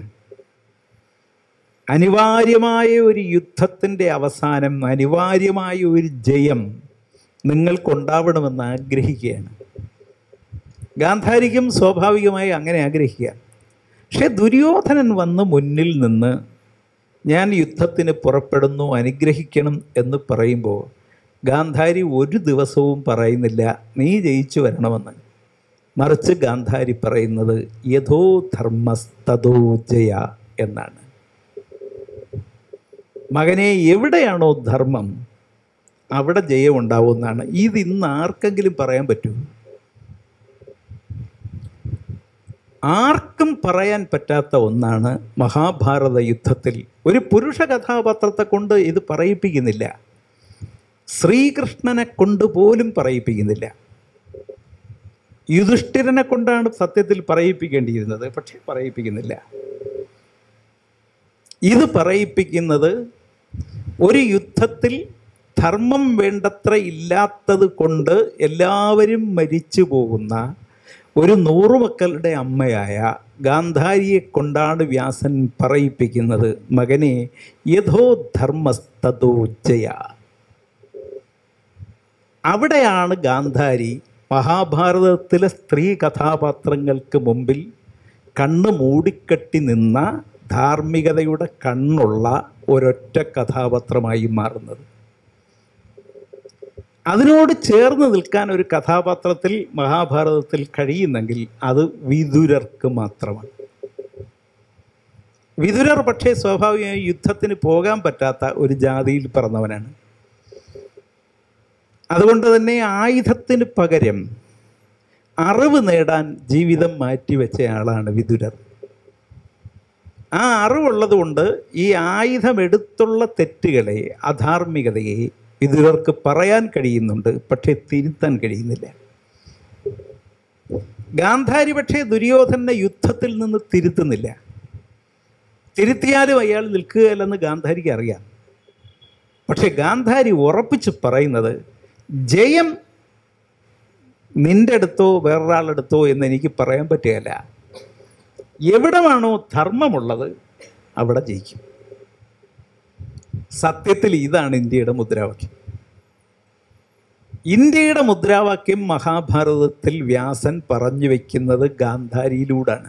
അനിവാര്യമായ ഒരു യുദ്ധത്തിൻ്റെ അവസാനം അനിവാര്യമായ ഒരു ജയം നിങ്ങൾക്കുണ്ടാവണമെന്ന് ആഗ്രഹിക്കുകയാണ് ഗാന്ധാരിക്കും സ്വാഭാവികമായി അങ്ങനെ ആഗ്രഹിക്കുക പക്ഷേ ദുര്യോധനൻ വന്ന് മുന്നിൽ നിന്ന് ഞാൻ യുദ്ധത്തിന് പുറപ്പെടുന്നു അനുഗ്രഹിക്കണം എന്ന് പറയുമ്പോൾ ഗാന്ധാരി ഒരു ദിവസവും പറയുന്നില്ല നീ ജയിച്ചു വരണമെന്ന് മറിച്ച് ഗാന്ധാരി പറയുന്നത് യഥോ ധർമ്മസ്തോ ജയ എന്നാണ് മകനെ എവിടെയാണോ ധർമ്മം അവിടെ ജയം ഉണ്ടാവുമെന്നാണ് ഇത് ഇന്ന് ആർക്കെങ്കിലും പറയാൻ പറ്റുമോ ആർക്കും പറയാൻ പറ്റാത്ത ഒന്നാണ് മഹാഭാരത യുദ്ധത്തിൽ ഒരു പുരുഷ കഥാപാത്രത്തെ കൊണ്ട് ഇത് പറയിപ്പിക്കുന്നില്ല ശ്രീകൃഷ്ണനെ കൊണ്ട് പോലും പറയിപ്പിക്കുന്നില്ല യുധിഷ്ഠിരനെ കൊണ്ടാണ് സത്യത്തിൽ പറയിപ്പിക്കേണ്ടിയിരുന്നത് പക്ഷേ പറയിപ്പിക്കുന്നില്ല ഇത് പറയിപ്പിക്കുന്നത് ഒരു യുദ്ധത്തിൽ ധർമ്മം വേണ്ടത്ര ഇല്ലാത്തത് കൊണ്ട് എല്ലാവരും മരിച്ചു പോകുന്ന ഒരു നൂറുമക്കളുടെ അമ്മയായ ഗാന്ധാരിയെ കൊണ്ടാണ് വ്യാസൻ പറയിപ്പിക്കുന്നത് മകനെ യഥോ ധർമ്മസ്തോ ജയ അവിടെയാണ് ഗാന്ധാരി മഹാഭാരതത്തിലെ സ്ത്രീ കഥാപാത്രങ്ങൾക്ക് മുമ്പിൽ കണ്ണ് മൂടിക്കെട്ടി നിന്ന ധാർമ്മികതയുടെ കണ്ണുള്ള ഒരൊറ്റ കഥാപാത്രമായി മാറുന്നത് അതിനോട് ചേർന്ന് നിൽക്കാൻ ഒരു കഥാപാത്രത്തിൽ മഹാഭാരതത്തിൽ കഴിയുന്നെങ്കിൽ അത് വിതുരർക്ക് മാത്രമാണ് വിതുരർ പക്ഷേ സ്വാഭാവികമായി യുദ്ധത്തിന് പോകാൻ പറ്റാത്ത ഒരു ജാതിയിൽ പിറന്നവനാണ് അതുകൊണ്ട് തന്നെ ആയുധത്തിന് പകരം അറിവ് നേടാൻ ജീവിതം മാറ്റിവെച്ച ആളാണ് വിതുരർ ആ അറിവുള്ളത് കൊണ്ട് ഈ ആയുധമെടുത്തുള്ള തെറ്റുകളെ അധാർമികതയെ വിതുരർക്ക് പറയാൻ കഴിയുന്നുണ്ട് പക്ഷേ തിരുത്താൻ കഴിയുന്നില്ല ഗാന്ധാരി പക്ഷേ ദുര്യോധനെ യുദ്ധത്തിൽ നിന്ന് തിരുത്തുന്നില്ല തിരുത്തിയാലും അയാൾ നിൽക്കുകയല്ലെന്ന് ഗാന്ധാരിക്ക് അറിയാം പക്ഷെ ഗാന്ധാരി ഉറപ്പിച്ച് പറയുന്നത് ജയം നിന്റെ അടുത്തോ വേറൊരാളെടുത്തോ എന്ന് എനിക്ക് പറയാൻ പറ്റുകയില്ല എവിടമാണോ ധർമ്മമുള്ളത് അവിടെ ജയിക്കും സത്യത്തിൽ ഇതാണ് ഇന്ത്യയുടെ മുദ്രാവാക്യം ഇന്ത്യയുടെ മുദ്രാവാക്യം മഹാഭാരതത്തിൽ വ്യാസൻ പറഞ്ഞു വയ്ക്കുന്നത് ഗാന്ധാരിയിലൂടാണ്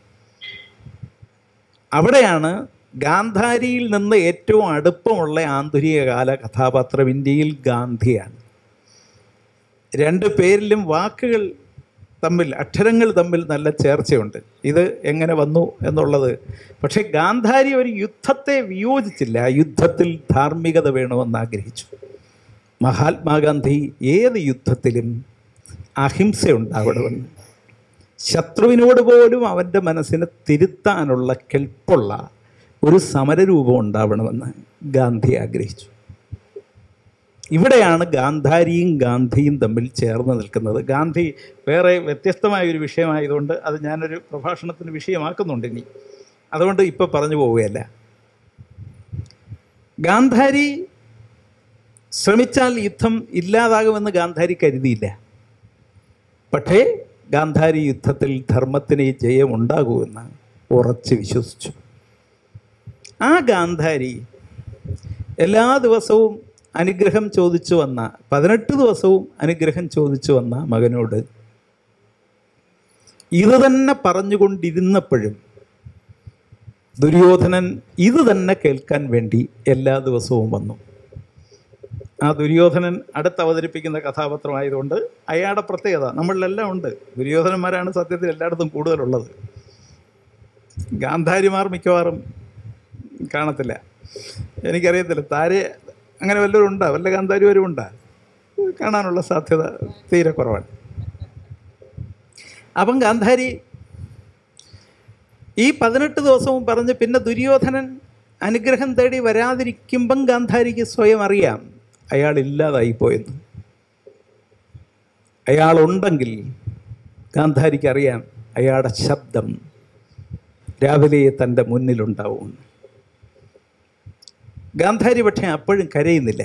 അവിടെയാണ് ഗാന്ധാരിയിൽ നിന്ന് ഏറ്റവും അടുപ്പമുള്ള ആന്തരിക കാല കഥാപാത്രം ഇന്ത്യയിൽ ഗാന്ധിയാണ് രണ്ട് പേരിലും വാക്കുകൾ തമ്മിൽ അക്ഷരങ്ങൾ തമ്മിൽ നല്ല ചേർച്ചയുണ്ട് ഇത് എങ്ങനെ വന്നു എന്നുള്ളത് പക്ഷേ ഗാന്ധാരി ഒരു യുദ്ധത്തെ വിയോജിച്ചില്ല യുദ്ധത്തിൽ ധാർമ്മികത വേണമെന്ന് ആഗ്രഹിച്ചു മഹാത്മാഗാന്ധി ഏത് യുദ്ധത്തിലും അഹിംസ ഉണ്ടാവണമെന്ന് ശത്രുവിനോട് പോലും അവൻ്റെ മനസ്സിനെ തിരുത്താനുള്ള കെൽപ്പുള്ള ഒരു സമരരൂപം ഉണ്ടാവണമെന്ന് ഗാന്ധി ആഗ്രഹിച്ചു ഇവിടെയാണ് ഗാന്ധാരിയും ഗാന്ധിയും തമ്മിൽ ചേർന്ന് നിൽക്കുന്നത് ഗാന്ധി വേറെ വ്യത്യസ്തമായ ഒരു വിഷയമായതുകൊണ്ട് അത് ഞാനൊരു പ്രഭാഷണത്തിന് വിഷയമാക്കുന്നുണ്ട് ഇനി അതുകൊണ്ട് ഇപ്പോൾ പറഞ്ഞു പോവുകയല്ല ഗാന്ധാരി ശ്രമിച്ചാൽ യുദ്ധം ഇല്ലാതാകുമെന്ന് ഗാന്ധാരി കരുതിയില്ല പക്ഷേ ഗാന്ധാരി യുദ്ധത്തിൽ ധർമ്മത്തിന് ജയമുണ്ടാകുമെന്ന് ഉറച്ച് വിശ്വസിച്ചു ആ ഗാന്ധാരി എല്ലാ ദിവസവും അനുഗ്രഹം ചോദിച്ചു വന്ന പതിനെട്ട് ദിവസവും അനുഗ്രഹം ചോദിച്ചു വന്ന മകനോട് ഇത് തന്നെ പറഞ്ഞുകൊണ്ടിരുന്നപ്പോഴും ദുര്യോധനൻ ഇത് തന്നെ കേൾക്കാൻ വേണ്ടി എല്ലാ ദിവസവും വന്നു ആ ദുര്യോധനൻ അടുത്ത് അവതരിപ്പിക്കുന്ന കഥാപാത്രമായതുകൊണ്ട് അയാളുടെ പ്രത്യേകത നമ്മളിലെല്ലാം ഉണ്ട് ദുര്യോധനന്മാരാണ് സത്യത്തിൽ എല്ലായിടത്തും കൂടുതലുള്ളത് ഗാന്ധാരിമാർ മിക്കവാറും കാണത്തില്ല എനിക്കറിയത്തില്ല താരെ അങ്ങനെ വല്ലവരും ഉണ്ടാ വല്ല ഗാന്ധാരിവരും ഉണ്ടാ കാണാനുള്ള സാധ്യത തീരെ കുറവാണ് അപ്പം ഗാന്ധാരി ഈ പതിനെട്ട് ദിവസവും പറഞ്ഞ് പിന്നെ ദുര്യോധനൻ അനുഗ്രഹം തേടി വരാതിരിക്കുമ്പം ഗാന്ധാരിക്ക് സ്വയം അറിയാം അയാൾ ഇല്ലാതായിപ്പോയെന്ന് അയാളുണ്ടെങ്കിൽ ഗാന്ധാരിക്ക് അറിയാം അയാളുടെ ശബ്ദം രാവിലെ തൻ്റെ മുന്നിലുണ്ടാവും ഗാന്ധാരി പക്ഷേ അപ്പോഴും കരയുന്നില്ല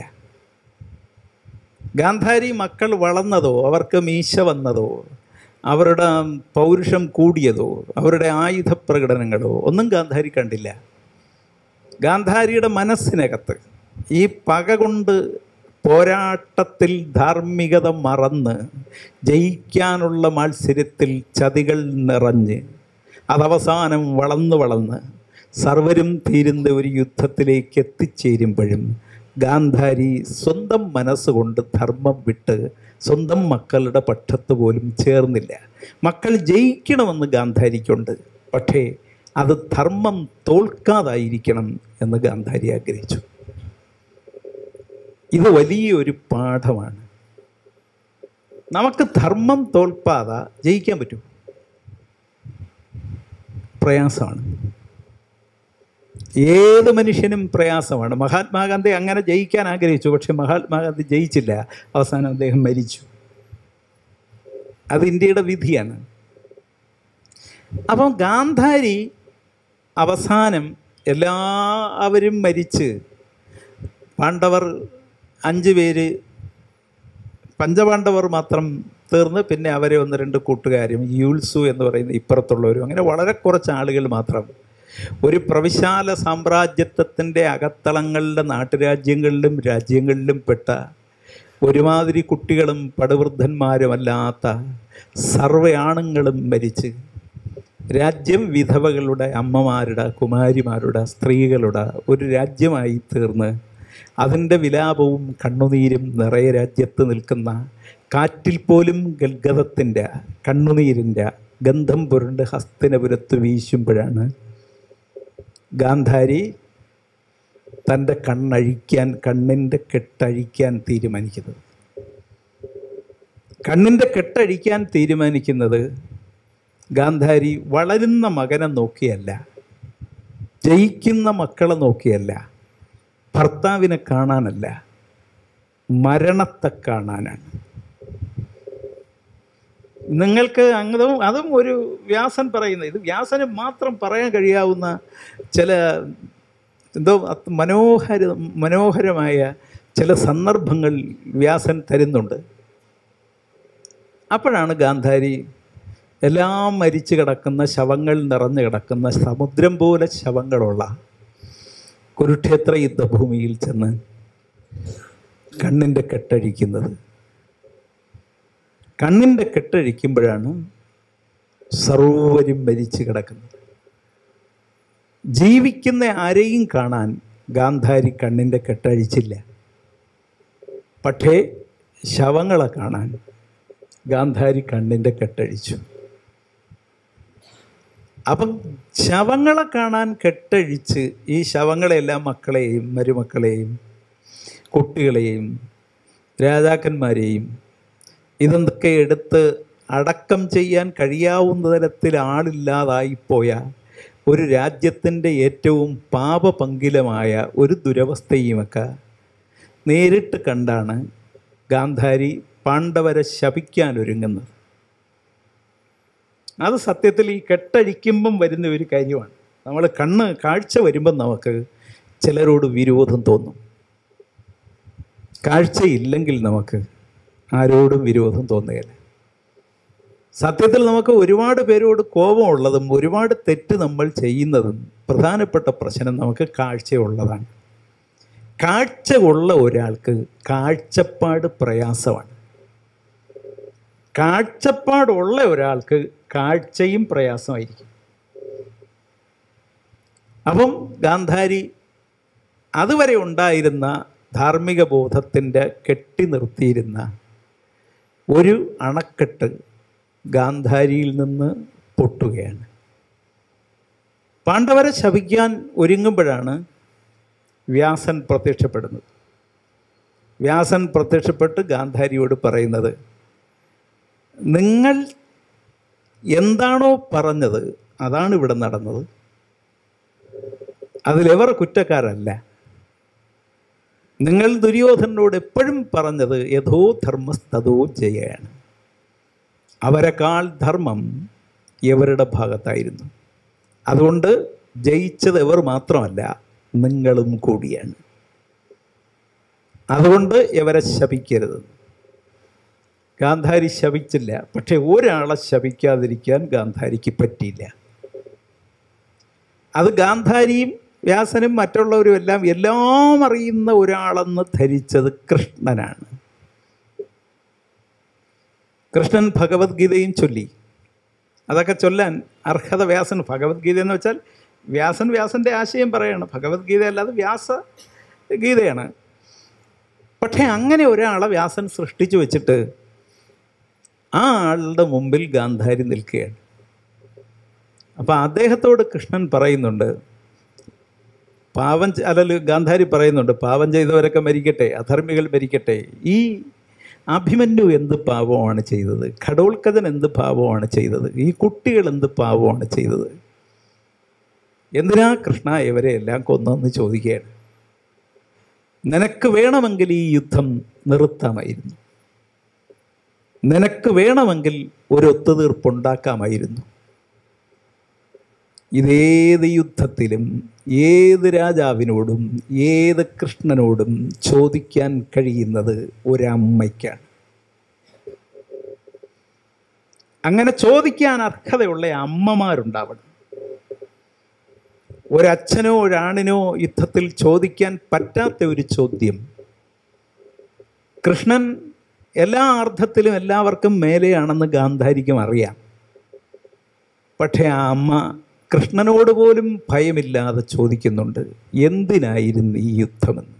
ഗാന്ധാരി മക്കൾ വളർന്നതോ അവർക്ക് മീശ വന്നതോ അവരുടെ പൗരുഷം കൂടിയതോ അവരുടെ ആയുധ പ്രകടനങ്ങളോ ഒന്നും ഗാന്ധാരി കണ്ടില്ല ഗാന്ധാരിയുടെ മനസ്സിനകത്ത് ഈ പക കൊണ്ട് പോരാട്ടത്തിൽ ധാർമ്മികത മറന്ന് ജയിക്കാനുള്ള മത്സരത്തിൽ ചതികൾ നിറഞ്ഞ് അതവസാനം വളർന്ന് വളർന്ന് സർവരും തീരുന്ന ഒരു യുദ്ധത്തിലേക്ക് എത്തിച്ചേരുമ്പോഴും ഗാന്ധാരി സ്വന്തം മനസ്സുകൊണ്ട് ധർമ്മം വിട്ട് സ്വന്തം മക്കളുടെ പക്ഷത്ത് പോലും ചേർന്നില്ല മക്കൾ ജയിക്കണമെന്ന് ഗാന്ധാരിക്കുണ്ട് പക്ഷേ അത് ധർമ്മം തോൽക്കാതായിരിക്കണം എന്ന് ഗാന്ധാരി ആഗ്രഹിച്ചു ഇത് വലിയൊരു പാഠമാണ് നമുക്ക് ധർമ്മം തോൽപ്പാതെ ജയിക്കാൻ പറ്റും പ്രയാസമാണ് ഏത് മനുഷ്യനും പ്രയാസമാണ് മഹാത്മാഗാന്ധി അങ്ങനെ ജയിക്കാൻ ആഗ്രഹിച്ചു പക്ഷെ മഹാത്മാഗാന്ധി ജയിച്ചില്ല അവസാനം അദ്ദേഹം മരിച്ചു അത് ഇന്ത്യയുടെ വിധിയാണ് അപ്പം ഗാന്ധാരി അവസാനം എല്ലാവരും മരിച്ച് പാണ്ഡവർ അഞ്ച് പേര് പഞ്ചപാണ്ഡവർ മാത്രം തീർന്ന് പിന്നെ അവരെ ഒന്ന് രണ്ട് കൂട്ടുകാരും യൂൾസു എന്ന് പറയുന്ന ഇപ്പുറത്തുള്ളവരും അങ്ങനെ വളരെ കുറച്ച് ആളുകൾ മാത്രം ഒരു പ്രവിശാല സാമ്രാജ്യത്വത്തിൻ്റെ അകത്തളങ്ങളിലെ നാട്ടുരാജ്യങ്ങളിലും രാജ്യങ്ങളിലും പെട്ട ഒരുമാതിരി കുട്ടികളും പടുവൃദ്ധന്മാരുമല്ലാത്ത സർവ്വയാണുങ്ങളും മരിച്ച് രാജ്യം വിധവകളുടെ അമ്മമാരുടെ കുമാരിമാരുടെ സ്ത്രീകളുടെ ഒരു രാജ്യമായി തീർന്ന് അതിൻ്റെ വിലാപവും കണ്ണുനീരും നിറയെ രാജ്യത്ത് നിൽക്കുന്ന കാറ്റിൽ പോലും ഗൽഗതത്തിൻ്റെ കണ്ണുനീരിൻ്റെ ഗന്ധം പുരണ്ട് ഹസ്തിനപുരത്ത് വീശുമ്പോഴാണ് ഗാന്ധാരി തൻ്റെ കണ്ണഴിക്കാൻ കണ്ണിൻ്റെ കെട്ടഴിക്കാൻ തീരുമാനിക്കുന്നത് കണ്ണിൻ്റെ കെട്ടഴിക്കാൻ തീരുമാനിക്കുന്നത് ഗാന്ധാരി വളരുന്ന മകനെ നോക്കിയല്ല ജയിക്കുന്ന മക്കളെ നോക്കിയല്ല ഭർത്താവിനെ കാണാനല്ല മരണത്തെ കാണാനാണ് നിങ്ങൾക്ക് അങ്ങതും അതും ഒരു വ്യാസൻ പറയുന്നത് ഇത് വ്യാസന് മാത്രം പറയാൻ കഴിയാവുന്ന ചില എന്തോ അത് മനോഹര മനോഹരമായ ചില സന്ദർഭങ്ങൾ വ്യാസൻ തരുന്നുണ്ട് അപ്പോഴാണ് ഗാന്ധാരി എല്ലാം മരിച്ചു കിടക്കുന്ന ശവങ്ങൾ നിറഞ്ഞു കിടക്കുന്ന സമുദ്രം പോലെ ശവങ്ങളുള്ള കുരുക്ഷേത്ര യുദ്ധഭൂമിയിൽ ചെന്ന് കണ്ണിൻ്റെ കെട്ടഴിക്കുന്നത് കണ്ണിൻ്റെ കെട്ടഴിക്കുമ്പോഴാണ് സർവരും മരിച്ചു കിടക്കുന്നത് ജീവിക്കുന്ന ആരെയും കാണാൻ ഗാന്ധാരി കണ്ണിൻ്റെ കെട്ടഴിച്ചില്ല പക്ഷേ ശവങ്ങളെ കാണാൻ ഗാന്ധാരി കണ്ണിൻ്റെ കെട്ടഴിച്ചു അപ്പം ശവങ്ങളെ കാണാൻ കെട്ടഴിച്ച് ഈ ശവങ്ങളെല്ലാം മക്കളെയും മരുമക്കളെയും കുട്ടികളെയും രാജാക്കന്മാരെയും ഇതൊക്കെ എടുത്ത് അടക്കം ചെയ്യാൻ കഴിയാവുന്ന തരത്തിൽ ആളില്ലാതായിപ്പോയ ഒരു രാജ്യത്തിൻ്റെ ഏറ്റവും പാപപങ്കിലമായ ഒരു ദുരവസ്ഥയുമൊക്കെ നേരിട്ട് കണ്ടാണ് ഗാന്ധാരി പാണ്ഡവരെ ശപിക്കാൻ ഒരുങ്ങുന്നത് അത് സത്യത്തിൽ ഈ കെട്ടഴിക്കുമ്പം വരുന്ന ഒരു കാര്യമാണ് നമ്മൾ കണ്ണ് കാഴ്ച വരുമ്പം നമുക്ക് ചിലരോട് വിരോധം തോന്നും കാഴ്ചയില്ലെങ്കിൽ നമുക്ക് ആരോടും വിരോധം തോന്നുകയില്ല സത്യത്തിൽ നമുക്ക് ഒരുപാട് പേരോട് കോപമുള്ളതും ഒരുപാട് തെറ്റ് നമ്മൾ ചെയ്യുന്നതും പ്രധാനപ്പെട്ട പ്രശ്നം നമുക്ക് കാഴ്ചയുള്ളതാണ് കാഴ്ച ഉള്ള ഒരാൾക്ക് കാഴ്ചപ്പാട് പ്രയാസമാണ് കാഴ്ചപ്പാടുള്ള ഒരാൾക്ക് കാഴ്ചയും പ്രയാസമായിരിക്കും അപ്പം ഗാന്ധാരി അതുവരെ ഉണ്ടായിരുന്ന ധാർമ്മിക ബോധത്തിൻ്റെ കെട്ടി നിർത്തിയിരുന്ന ഒരു അണക്കെട്ട് ഗാന്ധാരിയിൽ നിന്ന് പൊട്ടുകയാണ് പാണ്ഡവരെ ശപിക്കാൻ ഒരുങ്ങുമ്പോഴാണ് വ്യാസൻ പ്രത്യക്ഷപ്പെടുന്നത് വ്യാസൻ പ്രത്യക്ഷപ്പെട്ട് ഗാന്ധാരിയോട് പറയുന്നത് നിങ്ങൾ എന്താണോ പറഞ്ഞത് അതാണ് ഇവിടെ നടന്നത് അതിലെവർ കുറ്റക്കാരല്ല നിങ്ങൾ ദുര്യോധനോട് എപ്പോഴും പറഞ്ഞത് യഥോ ധർമ്മസ്തതോ ജയാണ് അവരെക്കാൾ ധർമ്മം ഇവരുടെ ഭാഗത്തായിരുന്നു അതുകൊണ്ട് ജയിച്ചത് ഇവർ മാത്രമല്ല നിങ്ങളും കൂടിയാണ് അതുകൊണ്ട് ഇവരെ ശപിക്കരുത് ഗാന്ധാരി ശപിച്ചില്ല പക്ഷെ ഒരാളെ ശപിക്കാതിരിക്കാൻ ഗാന്ധാരിക്ക് പറ്റിയില്ല അത് ഗാന്ധാരിയും വ്യാസനും മറ്റുള്ളവരും എല്ലാം എല്ലാം അറിയുന്ന ഒരാളെന്ന് ധരിച്ചത് കൃഷ്ണനാണ് കൃഷ്ണൻ ഭഗവത്ഗീതയും ചൊല്ലി അതൊക്കെ ചൊല്ലാൻ അർഹത വ്യാസൻ ഭഗവത്ഗീത എന്ന് വെച്ചാൽ വ്യാസൻ വ്യാസൻ്റെ ആശയം പറയാണ് ഭഗവത്ഗീത അല്ലാതെ വ്യാസ ഗീതയാണ് പക്ഷേ അങ്ങനെ ഒരാളെ വ്യാസൻ സൃഷ്ടിച്ചു വെച്ചിട്ട് ആ ആളുടെ മുമ്പിൽ ഗാന്ധാരി നിൽക്കുകയാണ് അപ്പം അദ്ദേഹത്തോട് കൃഷ്ണൻ പറയുന്നുണ്ട് പാവം ചെ- അല്ലല്ലോ ഗാന്ധാരി പറയുന്നുണ്ട് പാവം ചെയ്തവരൊക്കെ മരിക്കട്ടെ അധർമ്മികൾ മരിക്കട്ടെ ഈ അഭിമന്യു എന്ത് പാവമാണ് ചെയ്തത് ഘടോത്കജൻ എന്ത് പാവമാണ് ചെയ്തത് ഈ കുട്ടികൾ എന്ത് പാവമാണ് ചെയ്തത് എന്തിനാ കൃഷ്ണ ഇവരെ എല്ലാം കൊന്നെന്ന് ചോദിക്കുകയാണ് നിനക്ക് വേണമെങ്കിൽ ഈ യുദ്ധം നിർത്താമായിരുന്നു നിനക്ക് വേണമെങ്കിൽ ഒരു ഒത്തുതീർപ്പുണ്ടാക്കാമായിരുന്നു ഇതേത് യുദ്ധത്തിലും ഏത് രാജാവിനോടും ഏത് കൃഷ്ണനോടും ചോദിക്കാൻ കഴിയുന്നത് ഒരമ്മയ്ക്കാണ് അങ്ങനെ ചോദിക്കാൻ അർഹതയുള്ള അമ്മമാരുണ്ടാവണം ഒരച്ഛനോ ഒരാണിനോ യുദ്ധത്തിൽ ചോദിക്കാൻ പറ്റാത്ത ഒരു ചോദ്യം കൃഷ്ണൻ എല്ലാ അർത്ഥത്തിലും എല്ലാവർക്കും മേലെയാണെന്ന് ഗാന്ധാരിക്കും അറിയാം പക്ഷേ ആ അമ്മ കൃഷ്ണനോട് പോലും ഭയമില്ലാതെ ചോദിക്കുന്നുണ്ട് എന്തിനായിരുന്നു ഈ യുദ്ധമെന്ന്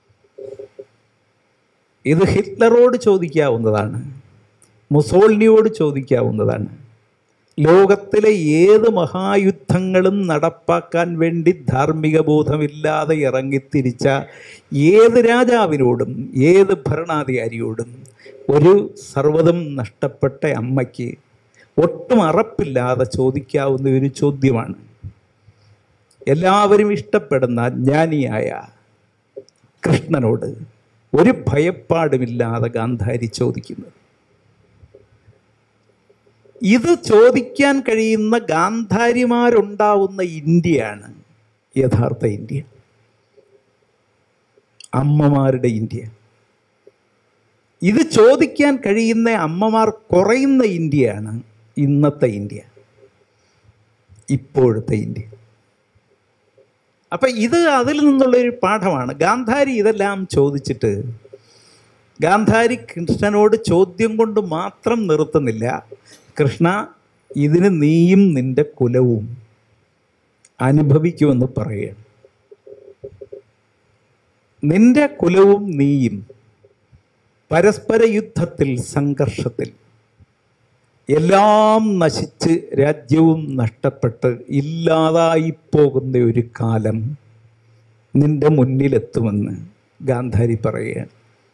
ഇത് ഹിറ്റ്ലറോട് ചോദിക്കാവുന്നതാണ് മുസോളിനിയോട് ചോദിക്കാവുന്നതാണ് ലോകത്തിലെ ഏത് മഹായുദ്ധങ്ങളും നടപ്പാക്കാൻ വേണ്ടി ധാർമ്മിക ബോധമില്ലാതെ ഇറങ്ങിത്തിരിച്ച ഏത് രാജാവിനോടും ഏത് ഭരണാധികാരിയോടും ഒരു സർവ്വതും നഷ്ടപ്പെട്ട അമ്മയ്ക്ക് ഒട്ടും അറപ്പില്ലാതെ ചോദിക്കാവുന്ന ഒരു ചോദ്യമാണ് എല്ലാവരും ഇഷ്ടപ്പെടുന്ന ജ്ഞാനിയായ കൃഷ്ണനോട് ഒരു ഭയപ്പാടുമില്ലാതെ ഗാന്ധാരി ചോദിക്കുന്നത് ഇത് ചോദിക്കാൻ കഴിയുന്ന ഗാന്ധാരിമാരുണ്ടാവുന്ന ഇന്ത്യയാണ് യഥാർത്ഥ ഇന്ത്യ അമ്മമാരുടെ ഇന്ത്യ ഇത് ചോദിക്കാൻ കഴിയുന്ന അമ്മമാർ കുറയുന്ന ഇന്ത്യയാണ് ഇന്നത്തെ ഇന്ത്യ ഇപ്പോഴത്തെ ഇന്ത്യ അപ്പം ഇത് അതിൽ നിന്നുള്ളൊരു പാഠമാണ് ഗാന്ധാരി ഇതെല്ലാം ചോദിച്ചിട്ട് ഗാന്ധാരി കൃഷ്ണനോട് ചോദ്യം കൊണ്ട് മാത്രം നിർത്തുന്നില്ല കൃഷ്ണ ഇതിന് നീയും നിന്റെ കുലവും അനുഭവിക്കുമെന്ന് പറയുകയാണ് നിന്റെ കുലവും നീയും പരസ്പര യുദ്ധത്തിൽ സംഘർഷത്തിൽ എല്ലാം നശിച്ച് രാജ്യവും നഷ്ടപ്പെട്ട് ഇല്ലാതായി പോകുന്ന ഒരു കാലം നിന്റെ മുന്നിലെത്തുമെന്ന് ഗാന്ധാരി പറയുകയാണ്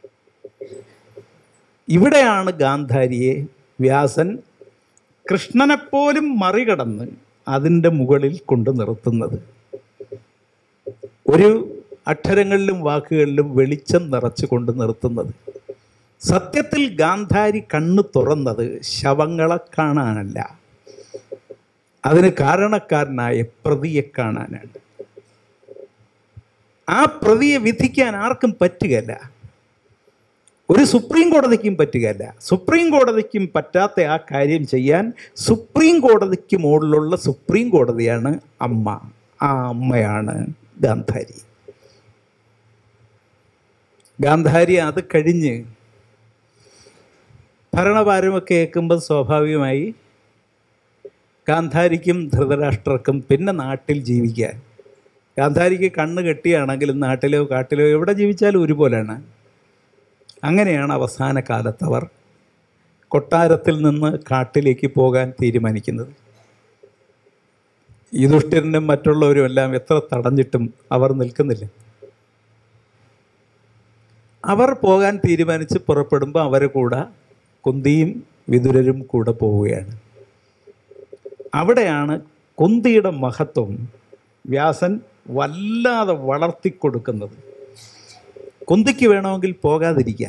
ഇവിടെയാണ് ഗാന്ധാരിയെ വ്യാസൻ കൃഷ്ണനെപ്പോലും മറികടന്ന് അതിൻ്റെ മുകളിൽ കൊണ്ട് നിർത്തുന്നത് ഒരു അക്ഷരങ്ങളിലും വാക്കുകളിലും വെളിച്ചം നിറച്ചു കൊണ്ട് നിർത്തുന്നത് സത്യത്തിൽ ഗാന്ധാരി കണ്ണു തുറന്നത് ശവങ്ങളെ കാണാനല്ല അതിന് കാരണക്കാരനായ പ്രതിയെ കാണാനാണ് ആ പ്രതിയെ വിധിക്കാൻ ആർക്കും പറ്റുകയില്ല ഒരു സുപ്രീം കോടതിക്കും പറ്റുകയില്ല സുപ്രീം കോടതിക്കും പറ്റാത്ത ആ കാര്യം ചെയ്യാൻ സുപ്രീം കോടതിക്ക് മുകളിലുള്ള സുപ്രീം കോടതിയാണ് അമ്മ ആ അമ്മയാണ് ഗാന്ധാരി ഗാന്ധാരി അത് കഴിഞ്ഞ് ഭരണഭാരമൊക്കെ കേൾക്കുമ്പോൾ സ്വാഭാവികമായി ഗാന്ധാരിക്കും ധൃതരാഷ്ട്രർക്കും പിന്നെ നാട്ടിൽ ജീവിക്കാൻ ഗാന്ധാരിക്ക് കണ്ണ് കെട്ടിയാണെങ്കിലും നാട്ടിലോ കാട്ടിലോ എവിടെ ജീവിച്ചാലും ഒരുപോലെയാണ് അങ്ങനെയാണ് അവസാന കാലത്ത് അവർ കൊട്ടാരത്തിൽ നിന്ന് കാട്ടിലേക്ക് പോകാൻ തീരുമാനിക്കുന്നത് യുധിഷ്ഠിരനും മറ്റുള്ളവരും എല്ലാം എത്ര തടഞ്ഞിട്ടും അവർ നിൽക്കുന്നില്ല അവർ പോകാൻ തീരുമാനിച്ച് പുറപ്പെടുമ്പോൾ അവരെ കൂടെ കുന്തിയും വിതുരരും കൂടെ പോവുകയാണ് അവിടെയാണ് കുന്തിയുടെ മഹത്വം വ്യാസൻ വല്ലാതെ വളർത്തിക്കൊടുക്കുന്നത് കുന്തിക്ക് വേണമെങ്കിൽ പോകാതിരിക്കാം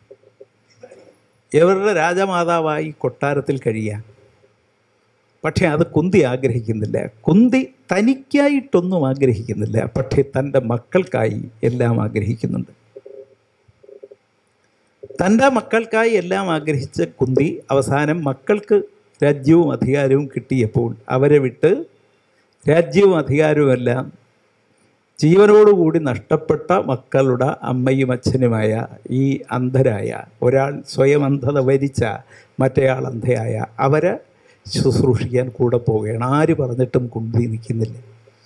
ഇവരുടെ രാജമാതാവായി കൊട്ടാരത്തിൽ കഴിയാം പക്ഷേ അത് കുന്തി ആഗ്രഹിക്കുന്നില്ല കുന്തി തനിക്കായിട്ടൊന്നും ആഗ്രഹിക്കുന്നില്ല പക്ഷേ തൻ്റെ മക്കൾക്കായി എല്ലാം ആഗ്രഹിക്കുന്നുണ്ട് തൻ്റെ മക്കൾക്കായി എല്ലാം ആഗ്രഹിച്ച കുന്തി അവസാനം മക്കൾക്ക് രാജ്യവും അധികാരവും കിട്ടിയപ്പോൾ അവരെ വിട്ട് രാജ്യവും അധികാരവും എല്ലാം ജീവനോടുകൂടി നഷ്ടപ്പെട്ട മക്കളുടെ അമ്മയും അച്ഛനുമായ ഈ അന്ധരായ ഒരാൾ സ്വയം അന്ധത വരിച്ച മറ്റേയാൾ അന്ധയായ അവരെ ശുശ്രൂഷിക്കാൻ കൂടെ പോവുകയാണ് ആര് പറഞ്ഞിട്ടും കുന്തി നിൽക്കുന്നില്ല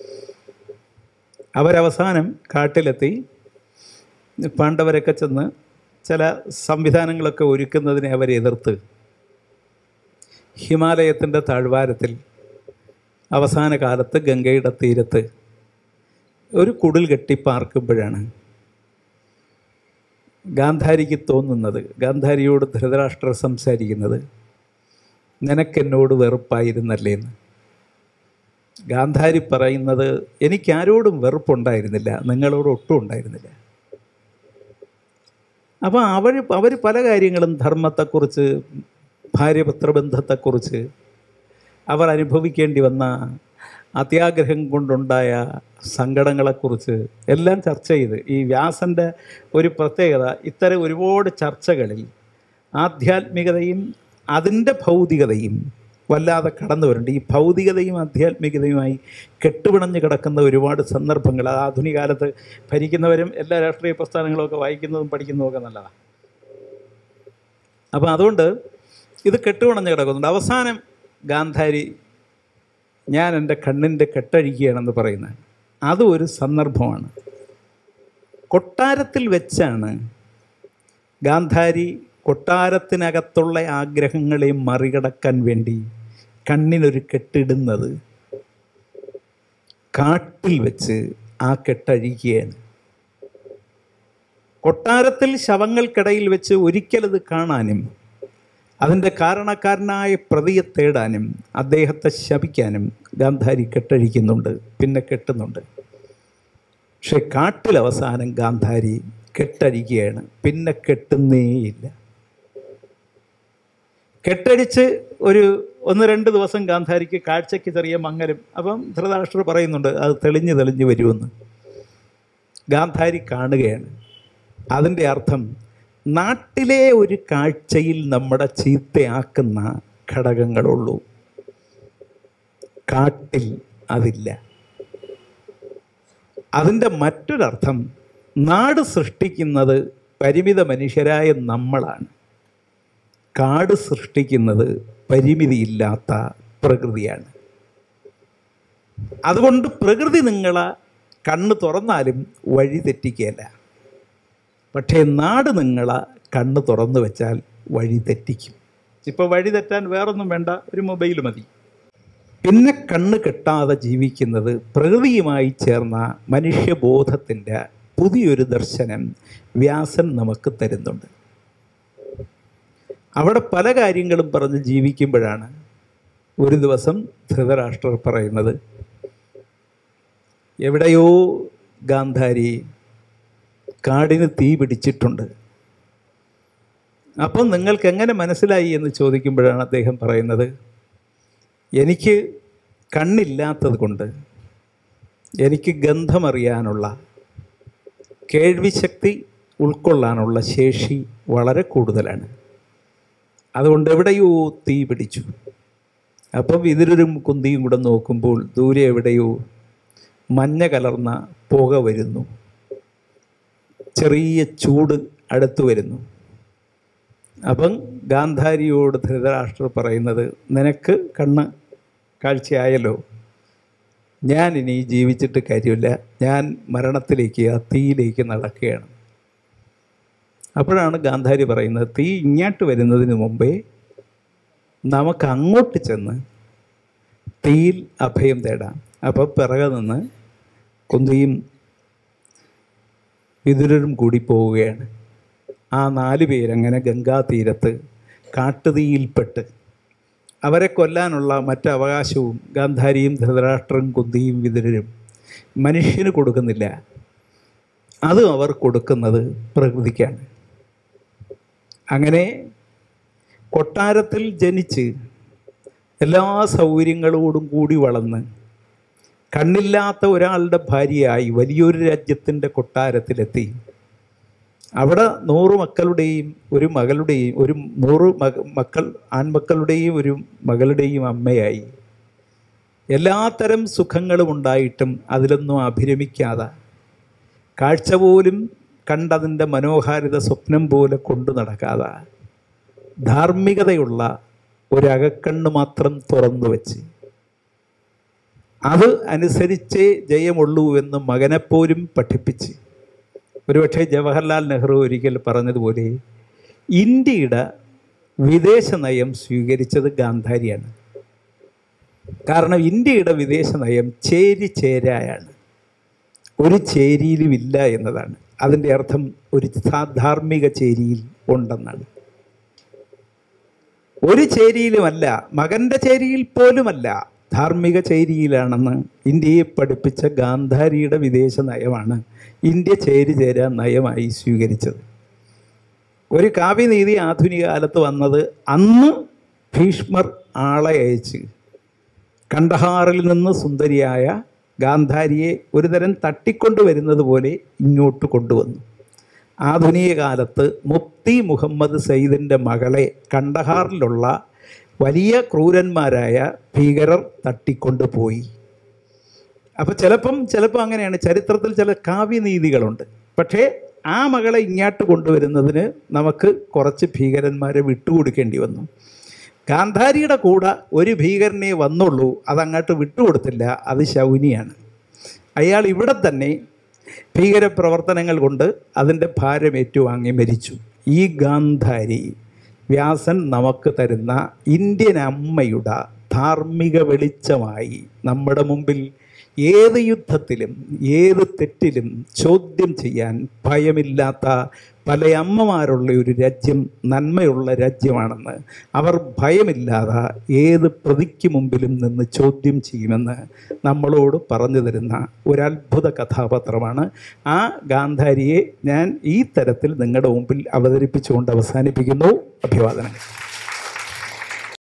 അവരവസാനം കാട്ടിലെത്തി പാണ്ഡവരൊക്കെ ചെന്ന് ചില സംവിധാനങ്ങളൊക്കെ ഒരുക്കുന്നതിനെ അവരെ എതിർത്ത് ഹിമാലയത്തിൻ്റെ താഴ്വാരത്തിൽ അവസാന കാലത്ത് ഗംഗയുടെ തീരത്ത് ഒരു കുടിൽ കെട്ടി പാർക്കുമ്പോഴാണ് ഗാന്ധാരിക്ക് തോന്നുന്നത് ഗാന്ധാരിയോട് ധൃതരാഷ്ട്രർ സംസാരിക്കുന്നത് നിനക്കെന്നോട് വെറുപ്പായിരുന്നല്ലേ എന്ന് ഗാന്ധാരി പറയുന്നത് എനിക്കാരോടും വെറുപ്പുണ്ടായിരുന്നില്ല നിങ്ങളോട് ഒട്ടും ഉണ്ടായിരുന്നില്ല അപ്പോൾ അവർ അവർ പല കാര്യങ്ങളും ധർമ്മത്തെക്കുറിച്ച് ഭാര്യപത്രബന്ധത്തെക്കുറിച്ച് അവർ അനുഭവിക്കേണ്ടി വന്ന അത്യാഗ്രഹം കൊണ്ടുണ്ടായ സങ്കടങ്ങളെക്കുറിച്ച് എല്ലാം ചർച്ച ചെയ്ത് ഈ വ്യാസൻ്റെ ഒരു പ്രത്യേകത ഇത്തരം ഒരുപാട് ചർച്ചകളിൽ ആധ്യാത്മികതയും അതിൻ്റെ ഭൗതികതയും വല്ലാതെ കടന്നു വരുന്നുണ്ട് ഈ ഭൗതികതയും ആധ്യാത്മികതയുമായി കെട്ടുപിണഞ്ഞ് കിടക്കുന്ന ഒരുപാട് സന്ദർഭങ്ങൾ അത് ആധുനിക കാലത്ത് ഭരിക്കുന്നവരും എല്ലാ രാഷ്ട്രീയ പ്രസ്ഥാനങ്ങളും ഒക്കെ വായിക്കുന്നതും പഠിക്കുന്നതും ഒക്കെ നല്ലതാണ് അപ്പോൾ അതുകൊണ്ട് ഇത് കെട്ടുപിണഞ്ഞ് കിടക്കുന്നുണ്ട് അവസാനം ഗാന്ധാരി ഞാൻ എൻ്റെ കണ്ണിൻ്റെ കെട്ടഴിക്കുകയാണെന്ന് പറയുന്നത് അതും ഒരു സന്ദർഭമാണ് കൊട്ടാരത്തിൽ വെച്ചാണ് ഗാന്ധാരി കൊട്ടാരത്തിനകത്തുള്ള ആഗ്രഹങ്ങളെ മറികടക്കാൻ വേണ്ടി കണ്ണിനൊരു കെട്ടിടുന്നത് കാട്ടിൽ വെച്ച് ആ കെട്ടഴിക്കുകയാണ് കൊട്ടാരത്തിൽ ശവങ്ങൾക്കിടയിൽ വെച്ച് ഒരിക്കലത് കാണാനും അതിൻ്റെ കാരണക്കാരനായ പ്രതിയെ തേടാനും അദ്ദേഹത്തെ ശപിക്കാനും ഗാന്ധാരി കെട്ടഴിക്കുന്നുണ്ട് പിന്നെ കെട്ടുന്നുണ്ട് പക്ഷെ കാട്ടിൽ അവസാനം ഗാന്ധാരി കെട്ടഴിക്കുകയാണ് പിന്നെ കെട്ടുന്നേയില്ല കെട്ടടിച്ച് ഒരു ഒന്ന് രണ്ട് ദിവസം ഗാന്ധാരിക്ക് കാഴ്ചയ്ക്ക് ചെറിയ മങ്ങലും അപ്പം ധൃതരാഷ്ട്രർ പറയുന്നുണ്ട് അത് തെളിഞ്ഞ് തെളിഞ്ഞ് വരുമെന്ന് ഗാന്ധാരി കാണുകയാണ് അതിൻ്റെ അർത്ഥം നാട്ടിലെ ഒരു കാഴ്ചയിൽ നമ്മുടെ ചീത്തയാക്കുന്ന ഘടകങ്ങളുള്ളൂ കാട്ടിൽ അതില്ല അതിൻ്റെ മറ്റൊരർത്ഥം നാട് സൃഷ്ടിക്കുന്നത് പരിമിത മനുഷ്യരായ നമ്മളാണ് കാട് സൃഷ്ടിക്കുന്നത് പരിമിതിയില്ലാത്ത പ്രകൃതിയാണ് അതുകൊണ്ട് പ്രകൃതി നിങ്ങളെ കണ്ണ് തുറന്നാലും വഴി തെറ്റിക്കുകയല്ല പക്ഷേ നാട് നിങ്ങളെ കണ്ണ് തുറന്നു വെച്ചാൽ വഴി തെറ്റിക്കും ഇപ്പോൾ വഴി തെറ്റാൻ വേറൊന്നും വേണ്ട ഒരു മൊബൈൽ മതി പിന്നെ കണ്ണ് കെട്ടാതെ ജീവിക്കുന്നത് പ്രകൃതിയുമായി ചേർന്ന മനുഷ്യബോധത്തിൻ്റെ പുതിയൊരു ദർശനം വ്യാസൻ നമുക്ക് തരുന്നുണ്ട് അവിടെ പല കാര്യങ്ങളും പറഞ്ഞ് ജീവിക്കുമ്പോഴാണ് ഒരു ദിവസം ധൃതരാഷ്ട്രർ പറയുന്നത് എവിടെയോ ഗാന്ധാരി കാടിന് തീ പിടിച്ചിട്ടുണ്ട് അപ്പം നിങ്ങൾക്ക് എങ്ങനെ മനസ്സിലായി എന്ന് ചോദിക്കുമ്പോഴാണ് അദ്ദേഹം പറയുന്നത് എനിക്ക് കണ്ണില്ലാത്തത് കൊണ്ട് എനിക്ക് ഗന്ധമറിയാനുള്ള കേൾവിശക്തി ഉൾക്കൊള്ളാനുള്ള ശേഷി വളരെ കൂടുതലാണ് അതുകൊണ്ട് എവിടെയോ തീ പിടിച്ചു അപ്പം വിതുരരും കുന്തിയും കൂടെ നോക്കുമ്പോൾ ദൂരെ എവിടെയോ മഞ്ഞ കലർന്ന പുക വരുന്നു ചെറിയ ചൂട് അടുത്തു വരുന്നു അപ്പം ഗാന്ധാരിയോട് ധൃതരാഷ്ട്രർ പറയുന്നത് നിനക്ക് കണ്ണ് കാഴ്ചയായല്ലോ ഞാൻ ഇനി ജീവിച്ചിട്ട് കാര്യമില്ല ഞാൻ മരണത്തിലേക്ക് ആ തീയിലേക്ക് നടക്കുകയാണ് അപ്പോഴാണ് ഗാന്ധാരി പറയുന്നത് തീ ഇങ്ങോട്ട് വരുന്നതിന് മുമ്പേ നമുക്ക് അങ്ങോട്ട് ചെന്ന് തീയിൽ അഭയം തേടാം അപ്പോൾ പിറകെ നിന്ന് കുന്തിയും വിതുരരും കൂടി പോവുകയാണ് ആ നാല് പേരങ്ങനെ ഗംഗാതീരത്ത് കാട്ടുതീയിൽപ്പെട്ട് അവരെ കൊല്ലാനുള്ള മറ്റ് അവകാശവും ഗാന്ധാരിയും ധൃതരാഷ്ട്രവും കുന്തിയും വിതുരരും മനുഷ്യന് കൊടുക്കുന്നില്ല അതും അവർ കൊടുക്കുന്നത് പ്രകൃതിക്കാണ് അങ്ങനെ കൊട്ടാരത്തിൽ ജനിച്ച് എല്ലാ സൗകര്യങ്ങളോടും കൂടി വളർന്ന് കണ്ണില്ലാത്ത ഒരാളുടെ ഭാര്യയായി വലിയൊരു രാജ്യത്തിൻ്റെ കൊട്ടാരത്തിലെത്തി അവിടെ നൂറ് മക്കളുടെയും ഒരു മകളുടെയും ഒരു നൂറ് മക മക്കൾ ആൺമക്കളുടെയും ഒരു മകളുടെയും അമ്മയായി എല്ലാത്തരം സുഖങ്ങളും ഉണ്ടായിട്ടും അതിലൊന്നും അഭിരമിക്കാതെ കാഴ്ച പോലും കണ്ടതിൻ്റെ മനോഹാരിത സ്വപ്നം പോലെ കൊണ്ടു നടക്കാതെ ധാർമ്മികതയുള്ള ഒരകക്കണ്ണ് മാത്രം തുറന്നു വെച്ച് അത് അനുസരിച്ചേ ജയമുള്ളൂ എന്ന് മകനെപ്പോലും പഠിപ്പിച്ച് ഒരുപക്ഷെ ജവഹർലാൽ നെഹ്റു ഒരിക്കൽ പറഞ്ഞതുപോലെ ഇന്ത്യയുടെ വിദേശ നയം സ്വീകരിച്ചത് ഗാന്ധാരിയാണ് കാരണം ഇന്ത്യയുടെ വിദേശ നയം ചേരി ചേരായാണ് ഒരു ചേരിയിലും ഇല്ല എന്നതാണ് അതിൻ്റെ അർത്ഥം ഒരു ധാർമ്മിക ചേരിയിൽ ഉണ്ടെന്നാണ് ഒരു ചേരിയിലുമല്ല മകൻ്റെ ചേരിയിൽ പോലുമല്ല ധാർമ്മിക ചേരിയിലാണെന്ന് ഇന്ത്യയെ പഠിപ്പിച്ച ഗാന്ധാരിയുടെ വിദേശ നയമാണ് ഇന്ത്യ ചേരി ചേരാ നയമായി സ്വീകരിച്ചത് ഒരു കാവ്യനീതി ആധുനിക കാലത്ത് വന്നത് അന്ന് ഭീഷ്മർ ആളെ അയച്ച് കണ്ടഹാറിൽ നിന്ന് സുന്ദരിയായ ഗാന്ധാരിയെ ഒരുതരം തട്ടിക്കൊണ്ടുവരുന്നത് പോലെ ഇങ്ങോട്ട് കൊണ്ടുവന്നു ആധുനിക കാലത്ത് മുഫ്തി മുഹമ്മദ് സയ്യിദിൻ്റെ മകളെ കണ്ടഹാറിലുള്ള വലിയ ക്രൂരന്മാരായ ഭീകരർ തട്ടിക്കൊണ്ടുപോയി അപ്പോൾ ചിലപ്പം ചിലപ്പോൾ അങ്ങനെയാണ് ചരിത്രത്തിൽ ചില കാവ്യനീതികളുണ്ട് പക്ഷേ ആ മകളെ ഇങ്ങോട്ട് കൊണ്ടുവരുന്നതിന് നമുക്ക് കുറച്ച് ഭീകരന്മാരെ വിട്ടുകൊടുക്കേണ്ടി വന്നു ഗാന്ധാരിയുടെ കൂടെ ഒരു ഭീകരനെ വന്നുള്ളൂ അതങ്ങോട്ട് വിട്ടുകൊടുത്തില്ല അത് ശൗനിയാണ് അയാൾ ഇവിടെ തന്നെ ഭീകരപ്രവർത്തനങ്ങൾ കൊണ്ട് അതിൻ്റെ ഭാരം ഏറ്റുവാങ്ങി മരിച്ചു ഈ ഗാന്ധാരി വ്യാസൻ നമുക്ക് തരുന്ന ഇന്ത്യൻ അമ്മയുടെ ധാർമ്മിക വെളിച്ചമായി നമ്മുടെ മുമ്പിൽ ഏത് യുദ്ധത്തിലും ഏത് തെറ്റിലും ചോദ്യം ചെയ്യാൻ ഭയമില്ലാത്ത പല അമ്മമാരുള്ള ഒരു രാജ്യം നന്മയുള്ള രാജ്യമാണെന്ന് അവർ ഭയമില്ലാതെ ഏത് പ്രതിക്ക് മുമ്പിലും നിന്ന് ചോദ്യം ചെയ്യുമെന്ന് നമ്മളോട് പറഞ്ഞു തരുന്ന ഒരത്ഭുത കഥാപാത്രമാണ് ആ ഗാന്ധാരിയെ ഞാൻ ഈ തരത്തിൽ നിങ്ങളുടെ മുമ്പിൽ അവതരിപ്പിച്ചുകൊണ്ട് അവസാനിപ്പിക്കുന്നു അഭിവാദനങ്ങൾ